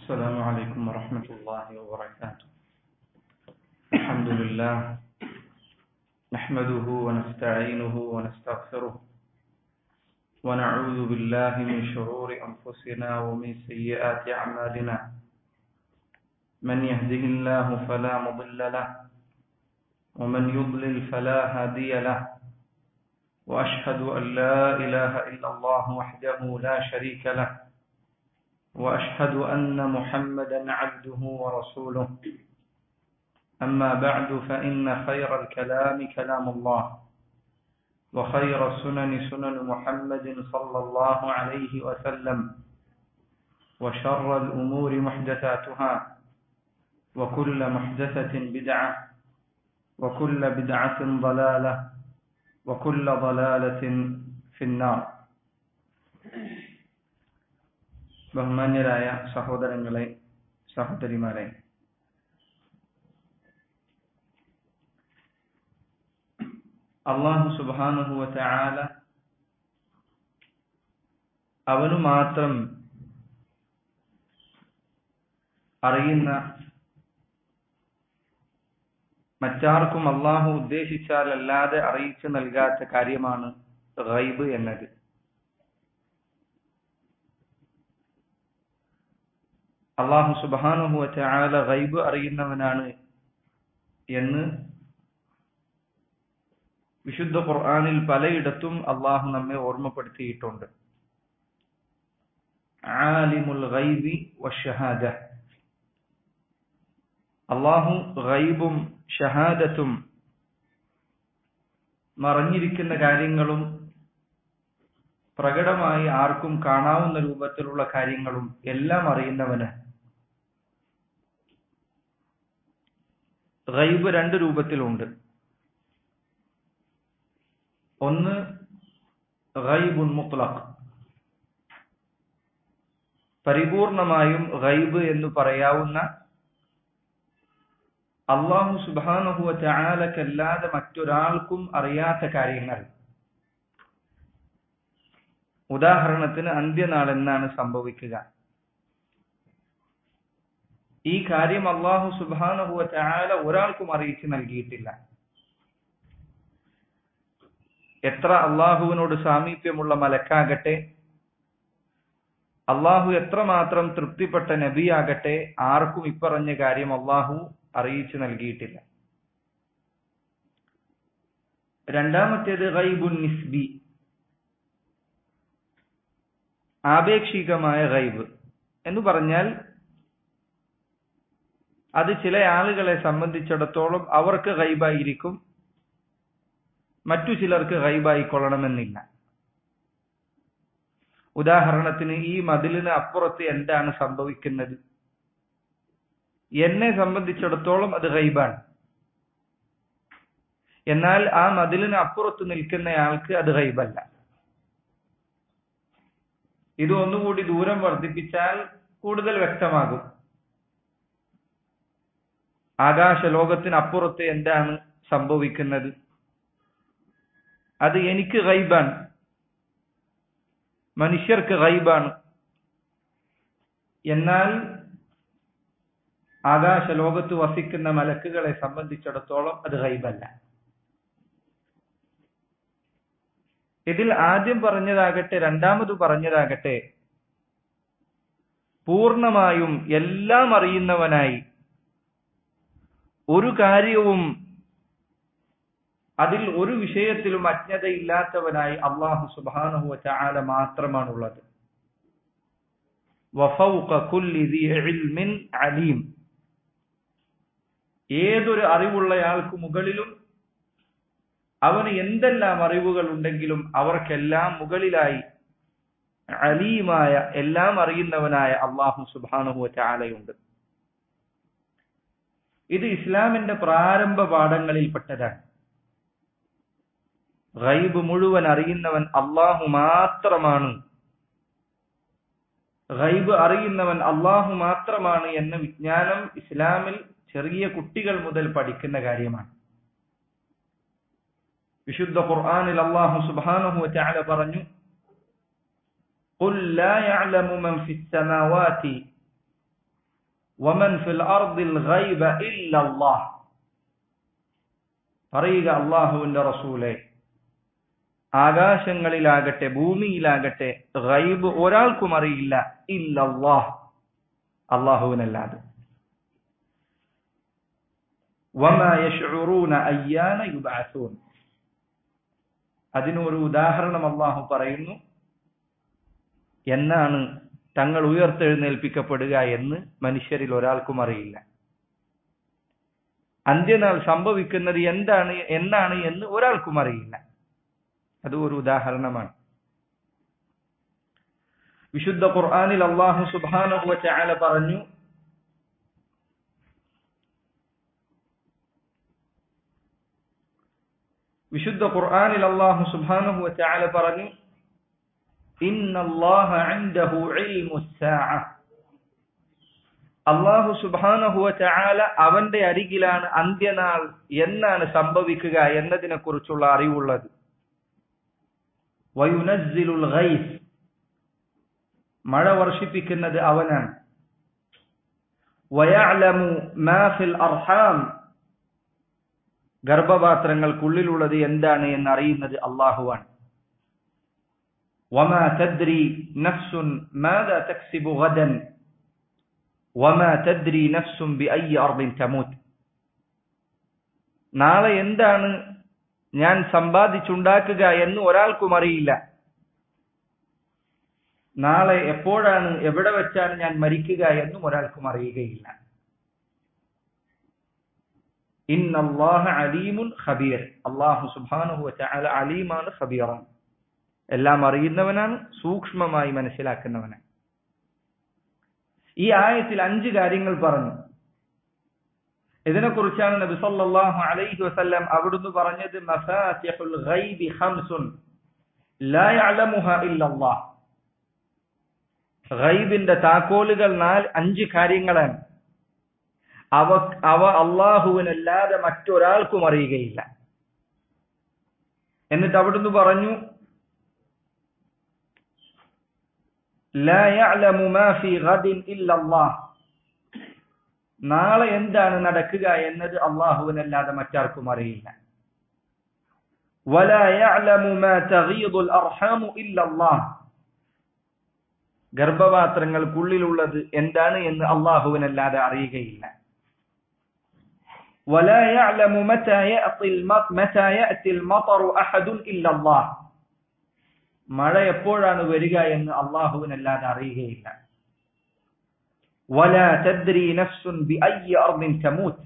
السلام عليكم ورحمة الله وبركاته الحمد لله نحمده ونستعينه ونستغفره ونعوذ بالله من شرور أنفسنا ومن سيئات أعمالنا من يهده الله فلا مضل له ومن يضلل فلا هادي له وأشهد أن لا إله إلا الله وحده لا شريك له وأشهد أن محمدا عبده ورسوله أما بعد فإن خير الكلام كلام الله وخير السنن سنن محمد صلى الله عليه وسلم وشر الأمور محدثاتها وكل محدثة بدعة وكل بدعة ضلالة وكل ضلالة في النار ബഹുമാന്യരായ സഹോദരങ്ങളെ സഹോദരിമാരെ അള്ളാഹു സുബാനുഹുവത്തെ ആല അവനു മാത്രം അറിയുന്ന മറ്റാർക്കും അള്ളാഹു ഉദ്ദേശിച്ചാൽ അല്ലാതെ അറിയിച്ചു നൽകാത്ത കാര്യമാണ് ഗൈബ് എന്നത് അള്ളാഹു സുബാനുഹുവറ്റ ആല ഗൈബ് അറിയുന്നവനാണ് എന്ന് വിശുദ്ധ ഖുർആാനിൽ പലയിടത്തും അള്ളാഹു നമ്മെ ഓർമ്മപ്പെടുത്തിയിട്ടുണ്ട് ആലിമുൽ ഗൈബി വഷഹാദ അള്ളാഹു ഗൈബും ഷഹാദത്തും മറഞ്ഞിരിക്കുന്ന കാര്യങ്ങളും പ്രകടമായി ആർക്കും കാണാവുന്ന രൂപത്തിലുള്ള കാര്യങ്ങളും എല്ലാം അറിയുന്നവന് ഗൈബ് രണ്ട് രൂപത്തിലുണ്ട് ഒന്ന് ഗൈബുൻ മുത്ലഖ് പരിപൂർണമായും ഗൈബ് എന്ന് പറയാവുന്ന അള്ളാഹു സുബാനുഹുവ ചാലക്കല്ലാതെ മറ്റൊരാൾക്കും അറിയാത്ത കാര്യങ്ങൾ ഉദാഹരണത്തിന് അന്ത്യനാൾ എന്നാണ് സംഭവിക്കുക ഈ കാര്യം അള്ളാഹു സുബാനുഹുവ ചാല ഒരാൾക്കും അറിയിച്ചു നൽകിയിട്ടില്ല എത്ര അള്ളാഹുവിനോട് സാമീപ്യമുള്ള മലക്കാകട്ടെ അള്ളാഹു എത്രമാത്രം തൃപ്തിപ്പെട്ട നബിയാകട്ടെ ആർക്കും ഇപ്പറഞ്ഞ കാര്യം അള്ളാഹു അറിയിച്ചു നൽകിയിട്ടില്ല രണ്ടാമത്തേത് ഗൈബുൻ നിസ്ബി ആപേക്ഷികമായ ഗൈബ് എന്ന് പറഞ്ഞാൽ അത് ചില ആളുകളെ സംബന്ധിച്ചിടത്തോളം അവർക്ക് ഗൈബായിരിക്കും മറ്റു ചിലർക്ക് ഗൈബായിക്കൊള്ളണമെന്നില്ല ഉദാഹരണത്തിന് ഈ മതിലിന് അപ്പുറത്ത് എന്താണ് സംഭവിക്കുന്നത് എന്നെ സംബന്ധിച്ചിടത്തോളം അത് ഗൈബാണ് എന്നാൽ ആ മതിലിന് അപ്പുറത്ത് നിൽക്കുന്നയാൾക്ക് അത് ഗൈബല്ല ഇത് ഒന്നുകൂടി ദൂരം വർദ്ധിപ്പിച്ചാൽ കൂടുതൽ വ്യക്തമാകും ആകാശ ലോകത്തിനപ്പുറത്ത് എന്താണ് സംഭവിക്കുന്നത് അത് എനിക്ക് ഗൈബാണ് മനുഷ്യർക്ക് ഗൈബാണ് എന്നാൽ ആകാശ ലോകത്ത് വസിക്കുന്ന മലക്കുകളെ സംബന്ധിച്ചിടത്തോളം അത് ഗൈബല്ല ഇതിൽ ആദ്യം പറഞ്ഞതാകട്ടെ രണ്ടാമത് പറഞ്ഞതാകട്ടെ പൂർണമായും എല്ലാം അറിയുന്നവനായി ഒരു കാര്യവും അതിൽ ഒരു വിഷയത്തിലും അജ്ഞതയില്ലാത്തവനായി അള്ളാഹു സുബാനഹു ചാല മാത്രമാണുള്ളത് അലീം ഏതൊരു അറിവുള്ളയാൾക്ക് മുകളിലും അവന് എന്തെല്ലാം അറിവുകൾ ഉണ്ടെങ്കിലും അവർക്കെല്ലാം മുകളിലായി അലീമായ എല്ലാം അറിയുന്നവനായ അള്ളാഹു സുബാനുഹു ചാലയുണ്ട് ഇത് ഇസ്ലാമിന്റെ പ്രാരംഭ പാഠങ്ങളിൽപ്പെട്ടതാണ് ഗൈബ് മുഴുവൻ അറിയുന്നവൻ അള്ളാഹു മാത്രമാണ് ഗൈബ് അറിയുന്നവൻ അള്ളാഹു മാത്രമാണ് എന്ന വിജ്ഞാനം ഇസ്ലാമിൽ ചെറിയ കുട്ടികൾ മുതൽ പഠിക്കുന്ന കാര്യമാണ് വിശുദ്ധ ഖുർആനിൽ അള്ളാഹു സുബ്ഹാനഹു വതആല പറഞ്ഞു قل لا يعلم من في السماوات വമൻ ഫിൽ അർദിൽ ഗൈബ ഇല്ലല്ലാഹ് പറയുക അള്ളാഹുവിന്റെ റസൂലെ ആകാശങ്ങളിലാകട്ടെ ഭൂമിയിലാകട്ടെ ഗൈബ് ഒരാൾക്കും അറിയില്ല ഇല്ലല്ലാഹ് അള്ളാഹുവിനല്ലാതെ വമാ യശ്ഉറൂന അയ്യാന യുബഅസൂൻ അതിനൊരു ഉദാഹരണം അള്ളാഹു പറയുന്നു എന്നാണ് തങ്ങൾ ഉയർത്തെഴുന്നേൽപ്പിക്കപ്പെടുക എന്ന് മനുഷ്യരിൽ ഒരാൾക്കും അറിയില്ല അന്ത്യനാൾ സംഭവിക്കുന്നത് എന്താണ് എന്നാണ് എന്ന് ഒരാൾക്കും അറിയില്ല അത് ഒരു ഉദാഹരണമാണ് വിശുദ്ധ ഖുർആനിൽ അള്ളാഹു സുബ്ഹാനഹു വതആല പറഞ്ഞു വിശുദ്ധ ഖുർആനിൽ അള്ളാഹു സുബ്ഹാനഹു വതആല പറഞ്ഞു ഇന്നല്ലാഹ ഇൻദഹു ഇൽമുസ്സാഅ അള്ളാഹു സുബ്ഹാനഹു വതആല അവന്റെ അരികിലാണ് അന്ത്യനാൾ എന്നാണ് സംഭവിക്കുക എന്നതിനെ കുറിച്ചുള്ള അറിവുള്ളത് വയുനസ്സിലുൽ ഗൈസ് മഴ വർഷിപ്പിക്കുന്നത് അവനാണ് വയഅലമു മാ ഫിൽ അർഹാം ഗർഭപാത്രങ്ങൾക്കുള്ളിലുള്ളത് എന്താണ് എന്ന് അറിയുന്നത് അള്ളാഹുവാണ് വമാ തദ്രി നഫ്സുൻ മാദാ തക്സിബു ഗദൻ വമാ തദ്രി നഫ്സുൻ ബിഅയ്യി അർദിൻ തമൂത്ത് നാളെ എന്താണ് ഞാൻ സമ്പാദിച്ചുണ്ടാക്കുക എന്ന് ഒരാൾക്കും അറിയില്ല നാളെ എപ്പോഴാണ് എവിടെ വെച്ചാണ് ഞാൻ മരിക്കുക എന്നും ഒരാൾക്കും അറിയുകയില്ല ഇന്നല്ലാഹ അലീമുൻ ഖബീർ അള്ളാഹു സുബ്ഹാനഹു വതആല അലീമാണ് ഖബീറാണ് എല്ലാം അറിയുന്നവനാണ് സൂക്ഷ്മമായി മനസ്സിലാക്കുന്നവനാണ് ഈ ആയത്തിൽ അഞ്ച് കാര്യങ്ങൾ പറഞ്ഞു ഇതിനെക്കുറിച്ചാണ് നബി സല്ലല്ലാഹു അലൈഹി വസല്ലം അവിടുന്ന് പറഞ്ഞത് മഫാത്തിഹുൽ ഗൈബി ഖംസുൻ ലാ യഅലമുഹാ ഇല്ലല്ലാഹ് ഗൈബിന്റെ താക്കോലുകൾ നാല് അഞ്ച് കാര്യങ്ങളാണ് അവ അവ അള്ളാഹുവിനല്ലാതെ മറ്റൊരാൾക്കും അറിയുകയില്ല എന്നിട്ട് അവിടുന്ന് പറഞ്ഞു ലാ യഅലമു മാ ഫീ ഗദിൻ ഇല്ലല്ലാഹ് നാളെ എന്താണ് നടക്കുക എന്നത് അള്ളാഹുവിനല്ലാതെ മറ്റാർക്കും അറിയില്ല വലാ യഅലമു മാ തഗീദുൽ അർഹാമു ഇല്ലല്ലാഹ് ഗർഭപാത്രങ്ങൾക്കുള്ളിലുള്ളത് എന്താണ് എന്ന് അള്ളാഹുവിനല്ലാതെ അറിയുകയില്ല ولا يعلم متى يأتي متى يأتي المطر أحد إلا الله മഴ എപ്പോഴാണ് വരിക എന്ന് അള്ളാഹുവിനല്ലാതെ അറിയുകയില്ല ولا تدري نفس بأي أرض تموت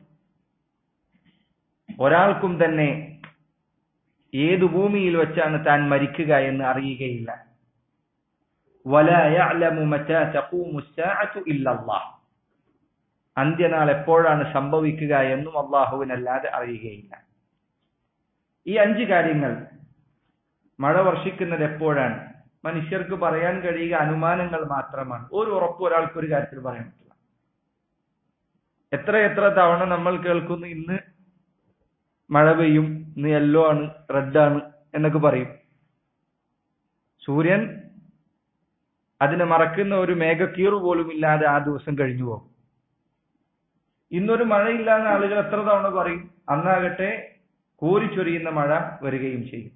ഒരാൾക്കും തന്നെ ഏതു ഭൂമിയിൽ വെച്ചാണ് താൻ മരിക്കുക എന്ന് അറിയുകയില്ല ولا يعلم متى تقوم الساعة إلا الله അന്ത്യനാൾ എപ്പോഴാണ് സംഭവിക്കുക എന്നും അള്ളാഹുവിനല്ലാതെ അറിയുകയില്ല ഈ അഞ്ച് കാര്യങ്ങൾ മഴ വർഷിക്കുന്നത് എപ്പോഴാണ് മനുഷ്യർക്ക് പറയാൻ കഴിയുക അനുമാനങ്ങൾ മാത്രമാണ് ഒരു ഉറപ്പ് ഒരാൾക്ക് ഒരു കാര്യത്തിൽ പറയാൻ പറ്റില്ല എത്ര എത്ര തവണ നമ്മൾ കേൾക്കുന്നു ഇന്ന് മഴ പെയ്യും ഇന്ന് യെല്ലോ ആണ് റെഡ് ആണ് എന്നൊക്കെ പറയും സൂര്യൻ അതിനെ മറക്കുന്ന ഒരു മേഘക്കീറു പോലും ഇല്ലാതെ ആ ദിവസം കഴിഞ്ഞു പോകും ഇന്നൊരു മഴയില്ലാന്ന ആളുകൾ എത്ര തവണ പറയും അന്നാകട്ടെ കോരിച്ചൊരിയുന്ന മഴ വരികയും ചെയ്യും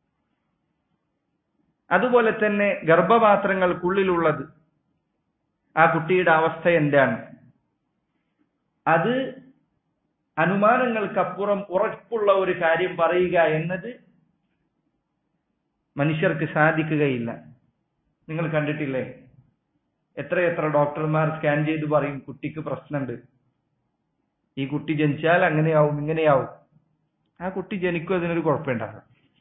അതുപോലെ തന്നെ ഗർഭപാത്രങ്ങൾക്കുള്ളിലുള്ളത് ആ കുട്ടിയുടെ അവസ്ഥ എന്താണ് അത് അനുമാനങ്ങൾക്കപ്പുറം ഉറപ്പുള്ള ഒരു കാര്യം പറയുക എന്നത് മനുഷ്യർക്ക് സാധിക്കുകയില്ല നിങ്ങൾ കണ്ടിട്ടില്ലേ എത്രയെത്ര ഡോക്ടർമാർ സ്കാൻ ചെയ്ത് പറയും കുട്ടിക്ക് പ്രശ്നമുണ്ട് ഈ കുട്ടി ജനിച്ചാൽ അങ്ങനെയാവും ഇങ്ങനെയാവും ആ കുട്ടി ജനിക്കും അതിനൊരു കുഴപ്പമുണ്ടാകും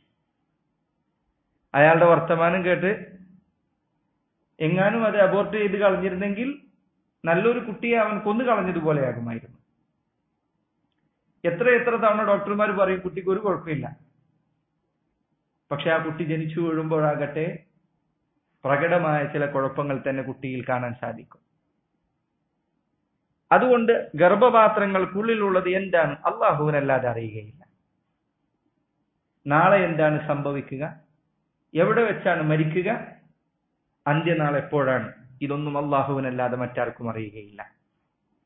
അയാളുടെ വർത്തമാനം കേട്ട് എങ്ങാനും അത് അബോർട്ട് ചെയ്ത് കളഞ്ഞിരുന്നെങ്കിൽ നല്ലൊരു കുട്ടിയെ അവൻ കൊന്നു കളഞ്ഞതുപോലെയാകുമായിരുന്നു എത്ര എത്ര തവണ ഡോക്ടർമാർ പറയും കുട്ടിക്ക് ഒരു കുഴപ്പമില്ല പക്ഷെ ആ കുട്ടി ജനിച്ചു വീഴുമ്പോഴാകട്ടെ പ്രകടമായ ചില കുഴപ്പങ്ങൾ തന്നെ കുട്ടിയിൽ കാണാൻ സാധിക്കും അതുകൊണ്ട് ഗർഭപാത്രങ്ങൾക്കുള്ളിലുള്ളത് എന്താണ് അള്ളാഹുവിനല്ലാതെ അറിയുകയില്ല നാളെ എന്താണ് സംഭവിക്കുക എവിടെ വെച്ചാണ് മരിക്കുക അന്ത്യനാൾ എപ്പോഴാണ് ഇതൊന്നും അള്ളാഹുവിനല്ലാതെ മറ്റാർക്കും അറിയുകയില്ല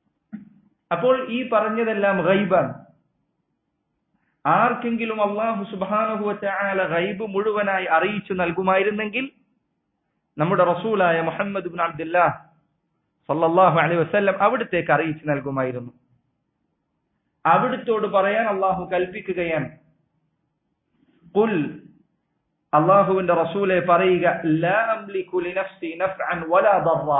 അപ്പോൾ ഈ പറഞ്ഞതെല്ലാം ഗൈബാണ് ആർക്കെങ്കിലും അള്ളാഹു സുബാനുഭവത്തായ ഗൈബ് മുഴുവനായി അറിയിച്ചു നൽകുമായിരുന്നെങ്കിൽ നമ്മുടെ റസൂലായ മുഹമ്മദ് ബിൻ അബ്ദുല്ലാ സല്ലല്ലാഹു അലൈഹി വസല്ലം അവിടത്തേക്ക് അറിയിച്ചു നൽകുമായിരുന്നു അവിടുത്തോട് പറയാൻ അള്ളാഹു കൽപ്പിക്കുകയാണ് കുൽ അള്ളാഹുവിന്റെ റസൂലെ പറയുക ലാ അംലികു ലിനഫ്സി നഫ്അൻ വലാ ദർറ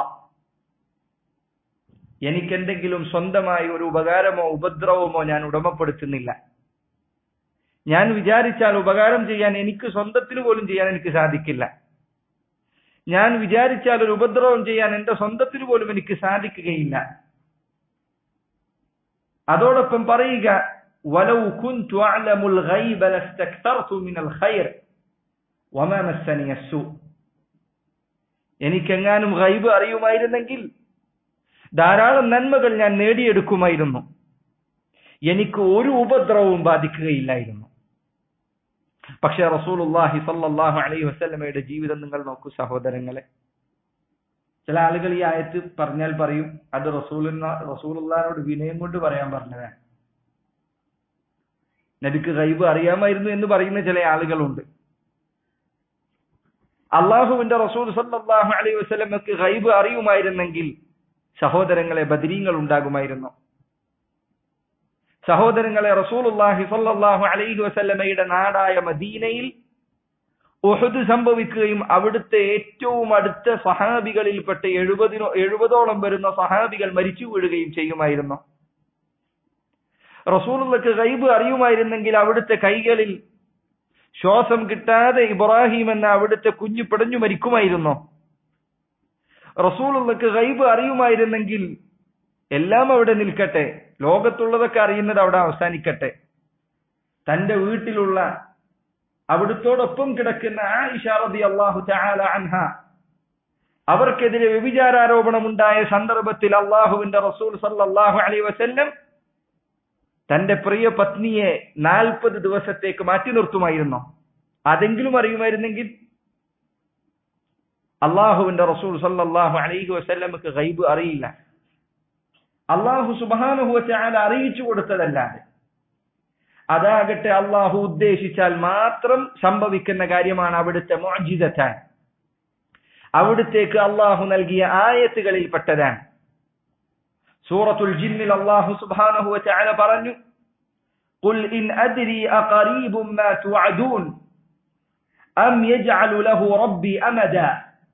എനിക്ക് എന്തെങ്കിലും സ്വന്തമായി ഒരു ഉപകാരമോ ഉപദ്രവമോ ഞാൻ ഉടമപ്പെടുത്തുന്നില്ല ഞാൻ വിചാരിച്ചാൽ ഉപകാരം ചെയ്യാൻ എനിക്ക് സ്വന്തത്തിന് പോലും ചെയ്യാൻ എനിക്ക് സാധിക്കില്ല ഞാൻ വിചാരിച്ചാൽ ഒരു ഉപദ്രവം ചെയ്യാൻ എന്റെ സ്വന്തത്തിന് പോലും എനിക്ക് സാധിക്കുകയില്ല അതോടൊപ്പം പറയുക വലൗ കുൻതു അഅലമുൽ ഗൈബ ലസ്തക്തർതു മിനൽ ഖൈർ വമാ മസ്സനി അസ്സു എനിക്കെങ്ങാനും ഗൈബ് അറിയുമായിരുന്നെങ്കിൽ ധാരാളം നന്മകൾ ഞാൻ നേടിയെടുക്കുമായിരുന്നു എനിക്ക് ഒരു ഉപദ്രവവും ബാധിക്കുകയില്ലായിരുന്നു പക്ഷെ റസൂലുള്ളാഹി സല്ലല്ലാഹു അലൈഹി വസല്ലമയുടെ ജീവിതം നിങ്ങൾ നോക്കൂ സഹോദരങ്ങളെ ചില ആളുകൾ ഈ ആയത്ത് പറഞ്ഞാൽ പറയും അത് റസൂലിന റസൂലുള്ളാഹിനോട് വിനയം കൊണ്ട് പറയാൻ പറഞ്ഞതാണ് നബിക്ക് ഗൈബ് അറിയാമായിരുന്നു എന്ന് പറയുന്ന ചില ആളുകളുണ്ട് അള്ളാഹുവിന്റെ റസൂൽ സല്ലല്ലാഹു അലൈഹി വസല്ലമക്ക് ഗൈബ് അറിയുമായിരുന്നെങ്കിൽ സഹോദരങ്ങളെ ബദരീങ്ങൾ ഉണ്ടാകുമായിരുന്നു സഹോദരങ്ങളെ റസൂലുള്ളാഹി സ്വല്ലല്ലാഹു അലൈഹി വസല്ലമയുടെ നാടായ മദീനയിൽ ഉഹദ് സംഭവിക്കുകയും അവിടുത്തെ ഏറ്റവും അടുത്ത സഹാബികളിൽപ്പെട്ട എഴുപതിനോ എഴുപതോളം വരുന്ന സഹാബികൾ മരിച്ചു വീഴുകയും ചെയ്യുമായിരുന്നു റസൂലുള്ളക്ക് ഗൈബ് അറിയുമായിരുന്നെങ്കിൽ അവിടുത്തെ കൈകളിൽ ശ്വാസം കിട്ടാതെ ഇബ്രാഹിം എന്ന അവിടുത്തെ കുഞ്ഞു പിടഞ്ഞു മരിക്കുമായിരുന്നോ റസൂലുള്ളക്ക് ഗൈബ് അറിയുമായിരുന്നെങ്കിൽ എല്ലാം അവിടെ നിൽക്കട്ടെ ലോകത്തുള്ളതൊക്കെ അറിയുന്നത് അവിടെ അവസാനിക്കട്ടെ തന്റെ വീട്ടിലുള്ള അവിടുത്തോടൊപ്പം കിടക്കുന്ന ആയിഷ റതി അള്ളാഹു ചാല അൻഹ അവർക്കെതിരെ വ്യഭിചാരോപണം ഉണ്ടായ സന്ദർഭത്തിൽ അള്ളാഹുവിന്റെ റസൂൽ സല്ലല്ലാഹു അലൈഹി വസല്ലം തന്റെ പ്രിയ പത്നിയെ നാൽപ്പത് ദിവസത്തേക്ക് മാറ്റി നിർത്തുമായിരുന്നു അതെങ്കിലും അറിയുമായിരുന്നെങ്കിൽ അള്ളാഹുവിന്റെ റസൂൽ സല്ലല്ലാഹു അലൈഹി വസല്ലമക്ക് ഗൈബ് അറിയില്ല അള്ളാഹു സുബാനുഹുവച്ചാൽ അറിയിച്ചു കൊടുത്തതല്ലാതെ അതാകട്ടെ അള്ളാഹു ഉദ്ദേശിച്ചാൽ മാത്രം സംഭവിക്കുന്ന കാര്യമാണ് അവിടുത്തെ മോജിതത്താൻ അവിടുത്തേക്ക് അള്ളാഹു നൽകിയ ആയത്തുകളിൽ പെട്ടതാണ് സൂറത്തുൽ ജിന്നിൽ അള്ളാഹു സുബാനഹു വചാല പറഞ്ഞു قل إن أدري أقريب ما توعدون أم يجعل له ربي أمدا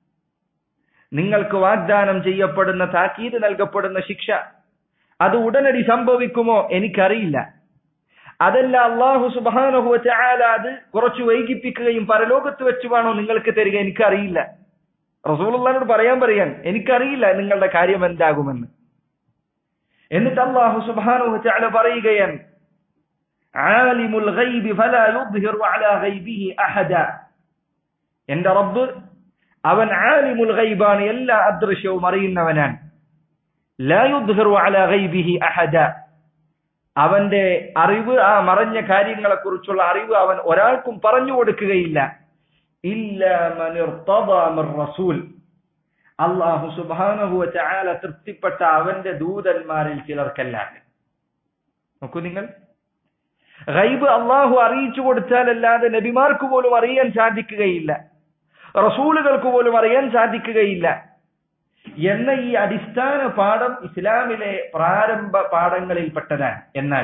നിങ്ങൾക്ക് വാഗ്ദാനം ചെയ്യപ്പെടുന്ന താക്കീത് നൽകപ്പെടുന്ന ശിക്ഷ അത് ഉടനടി സംഭവിക്കുമോ എനിക്കറിയില്ല അതല്ല അള്ളാഹു സുബാനഹു ചാല അത് കുറച്ച് വൈകിപ്പിക്കുകയും പരലോകത്ത് വെച്ച് വേണോ നിങ്ങൾക്ക് തരിക എനിക്കറിയില്ല റസൂലുള്ളാനോട് പറയാൻ പറയാൻ എനിക്കറിയില്ല നിങ്ങളുടെ കാര്യം എന്താകുമെന്ന് എന്നിട്ട് അള്ളാഹു സുബാനഹു ചാല പറയുകയാണ് ആലിമുൽ ഗൈബി ഫലാ യുദ്ഹിറു അലാ ഗൈബിഹി അഹദ എന്റെ റബ്ബ് അവൻ ആലിമുൽ ഗൈബാണ് എല്ലാ അദൃശ്യവും അറിയുന്നവനാണ് ലാ യുദ്ഹിറു അലാ ഗൈബിഹി അഹദ അവന്റെ അറിവ് ആ മറഞ്ഞ കാര്യങ്ങളെ കുറിച്ചുള്ള അറിവ് അവൻ ഒരാൾക്കും പറഞ്ഞു കൊടുക്കുകയില്ല റസൂൽ അള്ളാഹു സുബാനഹു ചാല തൃപ്തിപ്പെട്ട അവന്റെ ദൂതന്മാരിൽ ചിലർക്കല്ലാതെ നോക്കൂ നിങ്ങൾ ഗൈബ് അള്ളാഹു അറിയിച്ചു കൊടുത്താലല്ലാതെ നബിമാർക്ക് പോലും അറിയാൻ സാധിക്കുകയില്ല റസൂലുകൾക്ക് പോലും അറിയാൻ സാധിക്കുകയില്ല എന്ന ഈ അടിസ്ഥാന പാഠം ഇസ്ലാമിലെ പ്രാരംഭ പാഠങ്ങളിൽപ്പെട്ടതാണ് എന്നാൽ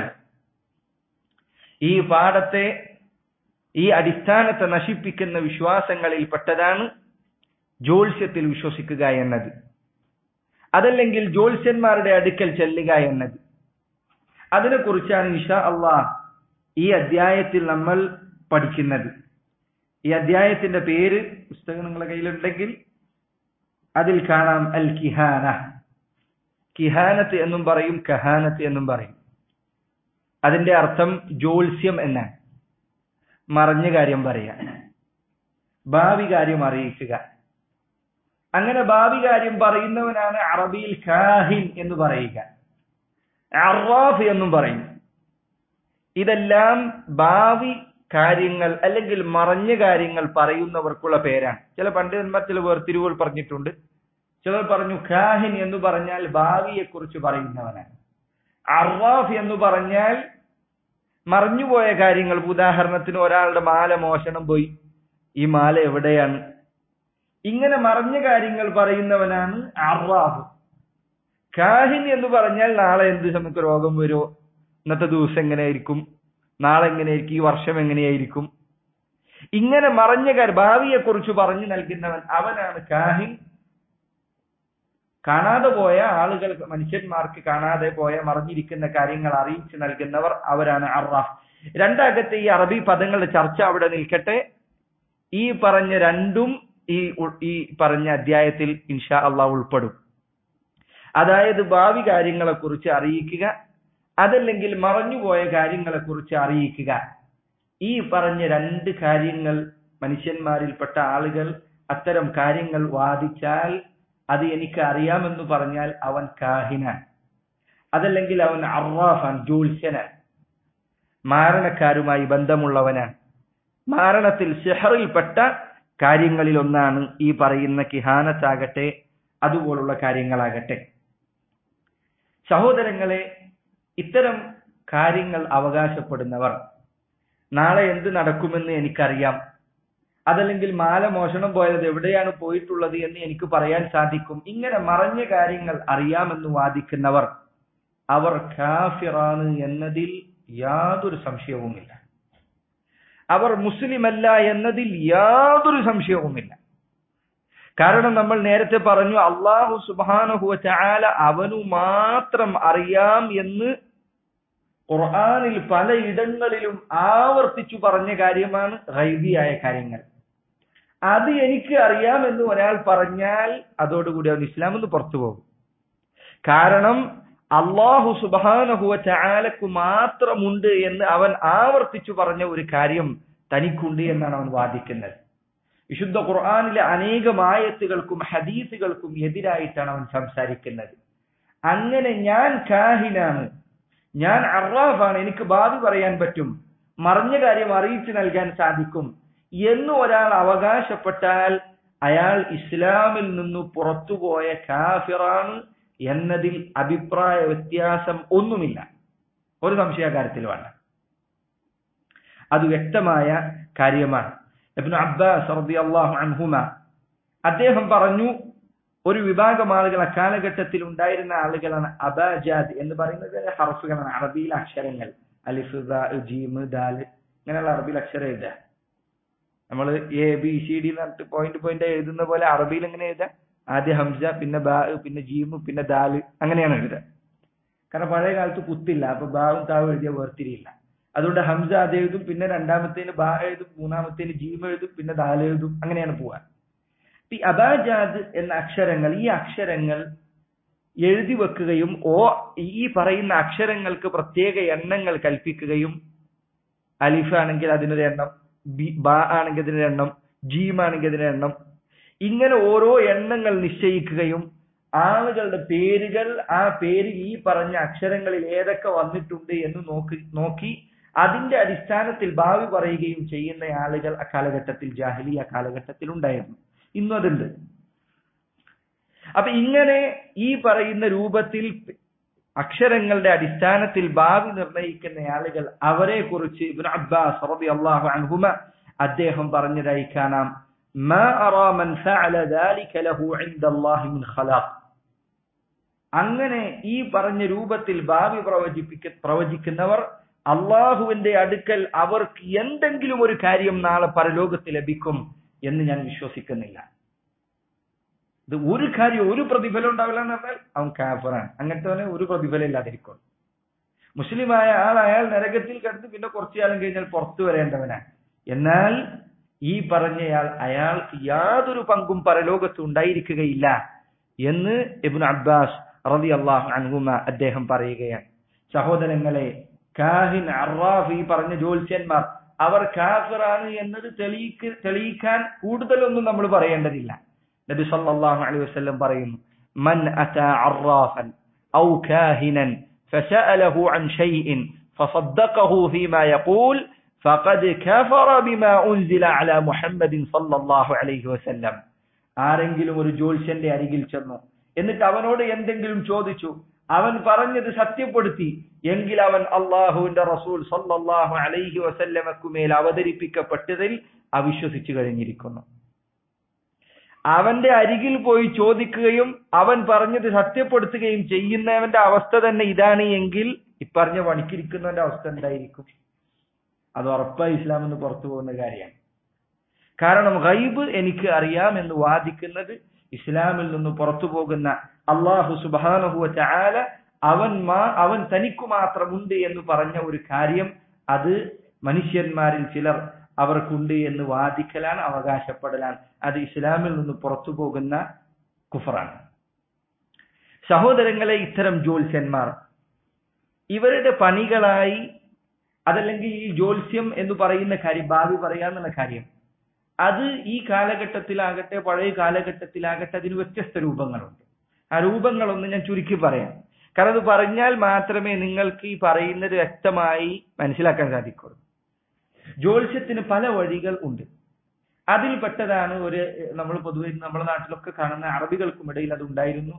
ഈ പാഠത്തെ ഈ അടിസ്ഥാനത്തെ നശിപ്പിക്കുന്ന വിശ്വാസങ്ങളിൽപ്പെട്ടതാണ് ജ്യോത്സ്യത്തിൽ വിശ്വസിക്കുക എന്നത് അതല്ലെങ്കിൽ ജ്യോത്സ്യന്മാരുടെ അടുക്കൽ ചെല്ലുക എന്നത് അതിനെക്കുറിച്ചാണ് ഇഷ അള്ളാഹ് ഈ അധ്യായത്തിൽ നമ്മൾ പഠിക്കുന്നത് ഈ അധ്യായത്തിന്റെ പേര് പുസ്തകം നിങ്ങളുടെ കയ്യിലുണ്ടെങ്കിൽ അതിൽ കാണാം അൽ കിഹാന കിഹാനത്ത് എന്നും പറയും കഹാനത്ത് എന്നും പറയും അതിന്റെ അർത്ഥം ജ്യോത്സ്യം എന്നാണ് മറഞ്ഞ കാര്യം പറയാ ഭാവി കാര്യം അറിയിക്കുക അങ്ങനെ ഭാവി കാര്യം പറയുന്നവനാണ് അറബിയിൽ കാഹിൻ എന്ന് പറയുക അറാഫ് എന്നും പറയും ഇതെല്ലാം ഭാവി കാര്യങ്ങൾ അല്ലെങ്കിൽ മറഞ്ഞ കാര്യങ്ങൾ പറയുന്നവർക്കുള്ള പേരാണ് ചില പണ്ഡിതന്മാർ ചില വേർതിരിവുകൾ പറഞ്ഞിട്ടുണ്ട് ചിലർ പറഞ്ഞു ഖാഹിൻ എന്ന് പറഞ്ഞാൽ ഭാവിയെ കുറിച്ച് പറയുന്നവനാണ് അറാഫ് എന്ന് പറഞ്ഞാൽ മറഞ്ഞുപോയ കാര്യങ്ങൾ ഉദാഹരണത്തിന് ഒരാളുടെ മാല മോഷണം പോയി ഈ മാല എവിടെയാണ് ഇങ്ങനെ മറഞ്ഞ കാര്യങ്ങൾ പറയുന്നവനാണ് അറാഫ് കാഹിൻ എന്ന് പറഞ്ഞാൽ നാളെ എന്ത് സമയത്ത് രോഗം വരുമോ ഇന്നത്തെ ദിവസം എങ്ങനെയായിരിക്കും നാളെ എങ്ങനെയായിരിക്കും ഈ വർഷം എങ്ങനെയായിരിക്കും ഇങ്ങനെ മറഞ്ഞ കാര്യം ഭാവിയെ കുറിച്ച് പറഞ്ഞു നൽകുന്നവൻ അവനാണ് കാഹിൻ കാണാതെ പോയ ആളുകൾ മനുഷ്യന്മാർക്ക് കാണാതെ പോയ മറിഞ്ഞിരിക്കുന്ന കാര്യങ്ങൾ അറിയിച്ചു നൽകുന്നവർ അവരാണ് അറാഫ് രണ്ടകത്തെ ഈ അറബി പദങ്ങളുടെ ചർച്ച അവിടെ നിൽക്കട്ടെ ഈ പറഞ്ഞ രണ്ടും ഈ ഈ പറഞ്ഞ അധ്യായത്തിൽ ഇൻഷാ അള്ളാഹ് ഉൾപ്പെടും അതായത് ഭാവി കാര്യങ്ങളെ കുറിച്ച് അറിയിക്കുക അതല്ലെങ്കിൽ മറഞ്ഞുപോയ കാര്യങ്ങളെ കുറിച്ച് അറിയിക്കുക ഈ പറഞ്ഞ രണ്ട് കാര്യങ്ങൾ മനുഷ്യന്മാരിൽപ്പെട്ട ആളുകൾ അത്തരം കാര്യങ്ങൾ വാദിച്ചാൽ അത് എനിക്ക് അറിയാമെന്ന് പറഞ്ഞാൽ അവൻ കാഹിനാൻ അതല്ലെങ്കിൽ അവൻ അറാഫാൻ ജോത്സ്യനാൻ മാരണക്കാരുമായി ബന്ധമുള്ളവനാണ് മാരണത്തിൽ ഷെഹറിൽപ്പെട്ട കാര്യങ്ങളിൽ ഒന്നാണ് ഈ പറയുന്ന കിഹാനത്താകട്ടെ അതുപോലുള്ള കാര്യങ്ങളാകട്ടെ സഹോദരങ്ങളെ ഇത്തരം കാര്യങ്ങൾ അവകാശപ്പെടുന്നവർ നാളെ എന്ത് നടക്കുമെന്ന് എനിക്കറിയാം അതല്ലെങ്കിൽ മാല മോഷണം പോയത് എവിടെയാണ് പോയിട്ടുള്ളത് എന്ന് എനിക്ക് പറയാൻ സാധിക്കും ഇങ്ങനെ മറഞ്ഞ കാര്യങ്ങൾ അറിയാമെന്ന് വാദിക്കുന്നവർ അവർ കാഫിറാണ് എന്നതിൽ യാതൊരു സംശയവുമില്ല അവർ മുസ്ലിമല്ല എന്നതിൽ യാതൊരു സംശയവുമില്ല കാരണം നമ്മൾ നേരത്തെ പറഞ്ഞു അള്ളാഹു സുബാനഹുവ ചാല അവനു മാത്രം അറിയാം എന്ന് ഖുർആാനിൽ പലയിടങ്ങളിലും ആവർത്തിച്ചു പറഞ്ഞ കാര്യമാണ് ഗൈബിയായ കാര്യങ്ങൾ അത് എനിക്ക് അറിയാമെന്ന് ഒരാൾ പറഞ്ഞാൽ അതോടുകൂടി അവൻ ഇസ്ലാം എന്ന് പുറത്തു പോകും കാരണം അള്ളാഹു സുബാനഹുവ ചാലക്ക് മാത്രമുണ്ട് എന്ന് അവൻ ആവർത്തിച്ചു പറഞ്ഞ ഒരു കാര്യം തനിക്കുണ്ട് എന്നാണ് അവൻ വാദിക്കുന്നത് വിശുദ്ധ ഖുർആാനിലെ അനേകം ആയത്തുകൾക്കും ഹദീസുകൾക്കും എതിരായിട്ടാണ് അവൻ സംസാരിക്കുന്നത് അങ്ങനെ ഞാൻ കാഹിനാണ് ഞാൻ അറാഫാണ് എനിക്ക് ഭാവി പറയാൻ പറ്റും മറിഞ്ഞ കാര്യം അറിയിച്ചു നൽകാൻ സാധിക്കും എന്ന് ഒരാൾ അവകാശപ്പെട്ടാൽ അയാൾ ഇസ്ലാമിൽ നിന്ന് പുറത്തുപോയ കാഫിറാണ് എന്നതിൽ അഭിപ്രായ വ്യത്യാസം ഒന്നുമില്ല ഒരു സംശയകാര്യത്തിൽ വേണ്ട അത് വ്യക്തമായ കാര്യമാണ് ഇബ്നു അബ്ബാസ് റളിയല്ലാഹു അൻഹുമ അദ്ദേഹം പറഞ്ഞു ഒരു വിഭാഗം ആളുകൾ അക്കാലഘട്ടത്തിൽ ഉണ്ടായിരുന്ന ആളുകളാണ് അബാജാദ് എന്ന് പറയുന്നത് ഹർഫുകളാണ് അറബിയിൽ അക്ഷരങ്ങൾ അലിഫ് ജീം ദാൽ ഇങ്ങനെയുള്ള അറബിയിൽ അക്ഷരം എഴുതുക നമ്മൾ എ ബി സി ഡി എന്നിട്ട് പോയിന്റ് പോയിന്റ് എഴുതുന്ന പോലെ അറബിയിൽ എങ്ങനെ എഴുതുക ആദ്യം ഹംസ പിന്നെ ബാ പിന്നെ ജീം പിന്നെ ദാല് അങ്ങനെയാണ് എഴുതുക കാരണം പഴയ കാലത്ത് കുത്തില്ല അപ്പൊ ബാവും താവും എഴുതിയ വേർതിരിയില്ല അതുകൊണ്ട് ഹംസ അത് എഴുതും പിന്നെ രണ്ടാമത്തേന് ബാ എഴുതും മൂന്നാമത്തേന് ജീം എഴുതും പിന്നെ ദാൽ എഴുതും അങ്ങനെയാണ് പോവാ ഈ അബാജാദ് എന്ന അക്ഷരങ്ങൾ ഈ അക്ഷരങ്ങൾ എഴുതി വെക്കുകയും ഓ ഈ പറയുന്ന അക്ഷരങ്ങൾക്ക് പ്രത്യേക എണ്ണങ്ങൾ കൽപ്പിക്കുകയും അലിഫ് ആണെങ്കിൽ അതിനൊരു എണ്ണം ബി ബാ ആണെങ്കിൽ അതിനൊരു എണ്ണം ജീം ആണെങ്കിൽ അതിനൊരു എണ്ണം ഇങ്ങനെ ഓരോ എണ്ണങ്ങൾ നിശ്ചയിക്കുകയും ആളുകളുടെ പേരുകൾ ആ പേരിൽ ഈ പറഞ്ഞ അക്ഷരങ്ങളിൽ ഏതൊക്കെ വന്നിട്ടുണ്ട് എന്ന് നോക്കി നോക്കി അതിന്റെ അടിസ്ഥാനത്തിൽ ഭാവി പറയുകയും ചെയ്യുന്ന ആളുകൾ അക്കാലഘട്ടത്തിൽ ജാഹലി ആ കാലഘട്ടത്തിൽ ഉണ്ടായിരുന്നു ഇന്നും അതുണ്ട് അപ്പൊ ഇങ്ങനെ ഈ പറയുന്ന രൂപത്തിൽ അക്ഷരങ്ങളുടെ അടിസ്ഥാനത്തിൽ ഭാവി നിർണയിക്കുന്ന ആളുകൾ അവരെ കുറിച്ച് ഇബ്നു അബ്ബാസ് റളിയല്ലാഹു അൻഹുമ അദ്ദേഹം പറഞ്ഞതായി കാണാം ما أرى من فعل ذلك له عند الله من خلاق അങ്ങനെ ഈ പറഞ്ഞ രൂപത്തിൽ ഭാവി പ്രവചിപ്പിക്ക പ്രവചിക്കുന്നവർ അള്ളാഹുവിന്റെ അടുക്കൽ അവർക്ക് എന്തെങ്കിലും ഒരു കാര്യം നാളെ പരലോകത്ത് ലഭിക്കും എന്ന് ഞാൻ വിശ്വസിക്കുന്നില്ല ഇത് ഒരു കാര്യം ഒരു പ്രതിഫലം ഉണ്ടാവില്ല എന്ന് പറഞ്ഞാൽ അവൻ കാഫറാണ് അങ്ങനത്തെ ഒരു പ്രതിഫലം ഇല്ലാതിരിക്കും മുസ്ലിമായ ആൾ അയാൾ നരകത്തിൽ കിടന്ന് പിന്നെ കുറച്ചു കാലം കഴിഞ്ഞാൽ പുറത്തു വരേണ്ടവനാണ് എന്നാൽ ഈ പറഞ്ഞയാൾ അയാൾക്ക് യാതൊരു പങ്കും പരലോകത്ത് ഉണ്ടായിരിക്കുകയില്ല എന്ന് ഇബ്നു അബ്ബാസ് റതി അള്ളാഹു അൻഹുമ അദ്ദേഹം പറയുകയാണ് സഹോദരങ്ങളെ കാഹിൻ അറാഫ് ഈ പറഞ്ഞ ജ്യോത്സ്യന്മാർ അവർ കാഫിറാണ് എന്നത് തെളിയിക്ക് തെളിയിക്കാൻ കൂടുതലൊന്നും നമ്മൾ പറയേണ്ടതില്ല നബി സല്ലല്ലാഹു അലൈഹി വസല്ലം പറയുന്നു മൻ അതാ അറാഫൻ ഔ കാഹിനൻ فسأله عن شيء فصدقه فيما يقول فقد كفر بما أنزل على محمد صلى الله عليه وسلم ആരെങ്കിലും ഒരു ജ്യോത്സ്യന്റെ അരികിൽ ചെന്നു എന്നിട്ട് അവനോട് എന്തെങ്കിലും ചോദിച്ചു അവൻ പറഞ്ഞത് സത്യപ്പെടുത്തി എങ്കിൽ അവൻ അള്ളാഹുവിന്റെ റസൂൽ സല്ലല്ലാഹു അലൈഹി വസല്ലമക്കുമേൽ അവതരിപ്പിക്കപ്പെട്ടതിൽ അവിശ്വസിച്ചു കഴിഞ്ഞിരിക്കുന്നു അവന്റെ അരികിൽ പോയി ചോദിക്കുകയും അവൻ പറഞ്ഞത് സത്യപ്പെടുത്തുകയും ചെയ്യുന്നവന്റെ അവസ്ഥ തന്നെ ഇതാണ് എങ്കിൽ ഇപ്പറഞ്ഞ പണിക്കിരിക്കുന്നവന്റെ അവസ്ഥ എന്തായിരിക്കും അത് ഉറപ്പായി ഇസ്ലാം എന്ന് പുറത്തു പോകുന്ന കാര്യമാണ് കാരണം ഗൈബ് എനിക്ക് അറിയാം എന്ന് വാദിക്കുന്നത് ഇസ്ലാമിൽ നിന്ന് പുറത്തു പോകുന്ന അള്ളാഹു സുബാനഹുവ ചാല അവൻ മാ അവൻ തനിക്കു മാത്രമുണ്ട് എന്ന് പറഞ്ഞ ഒരു കാര്യം അത് മനുഷ്യന്മാരിൽ ചിലർ അവർക്കുണ്ട് എന്ന് വാദിക്കലാണ് അവകാശപ്പെടലാണ് അത് ഇസ്ലാമിൽ നിന്ന് പുറത്തു പോകുന്ന കുഫറാണ് സഹോദരങ്ങളെ ഇത്തരം ജ്യോത്സ്യന്മാർ ഇവരുടെ പണികളായി അതല്ലെങ്കിൽ ഈ ജ്യോത്സ്യം എന്ന് പറയുന്ന കാര്യം ഭാവി പറയാന്നുള്ള കാര്യം അത് ഈ കാലഘട്ടത്തിലാകട്ടെ പഴയ കാലഘട്ടത്തിലാകട്ടെ അതിന് വ്യത്യസ്ത രൂപങ്ങളുണ്ട് ആ രൂപങ്ങളൊന്ന് ഞാൻ ചുരുക്കി പറയാം കാരണം അത് പറഞ്ഞാൽ മാത്രമേ നിങ്ങൾക്ക് ഈ പറയുന്നത് വ്യക്തമായി മനസ്സിലാക്കാൻ സാധിക്കുള്ളൂ ജ്യോത്സ്യത്തിന് പല വഴികൾ ഉണ്ട് അതിൽപ്പെട്ടതാണ് ഒരു നമ്മൾ പൊതുവെ നമ്മുടെ നാട്ടിലൊക്കെ കാണുന്ന അറബികൾക്കും ഇടയിൽ അത് ഉണ്ടായിരുന്നു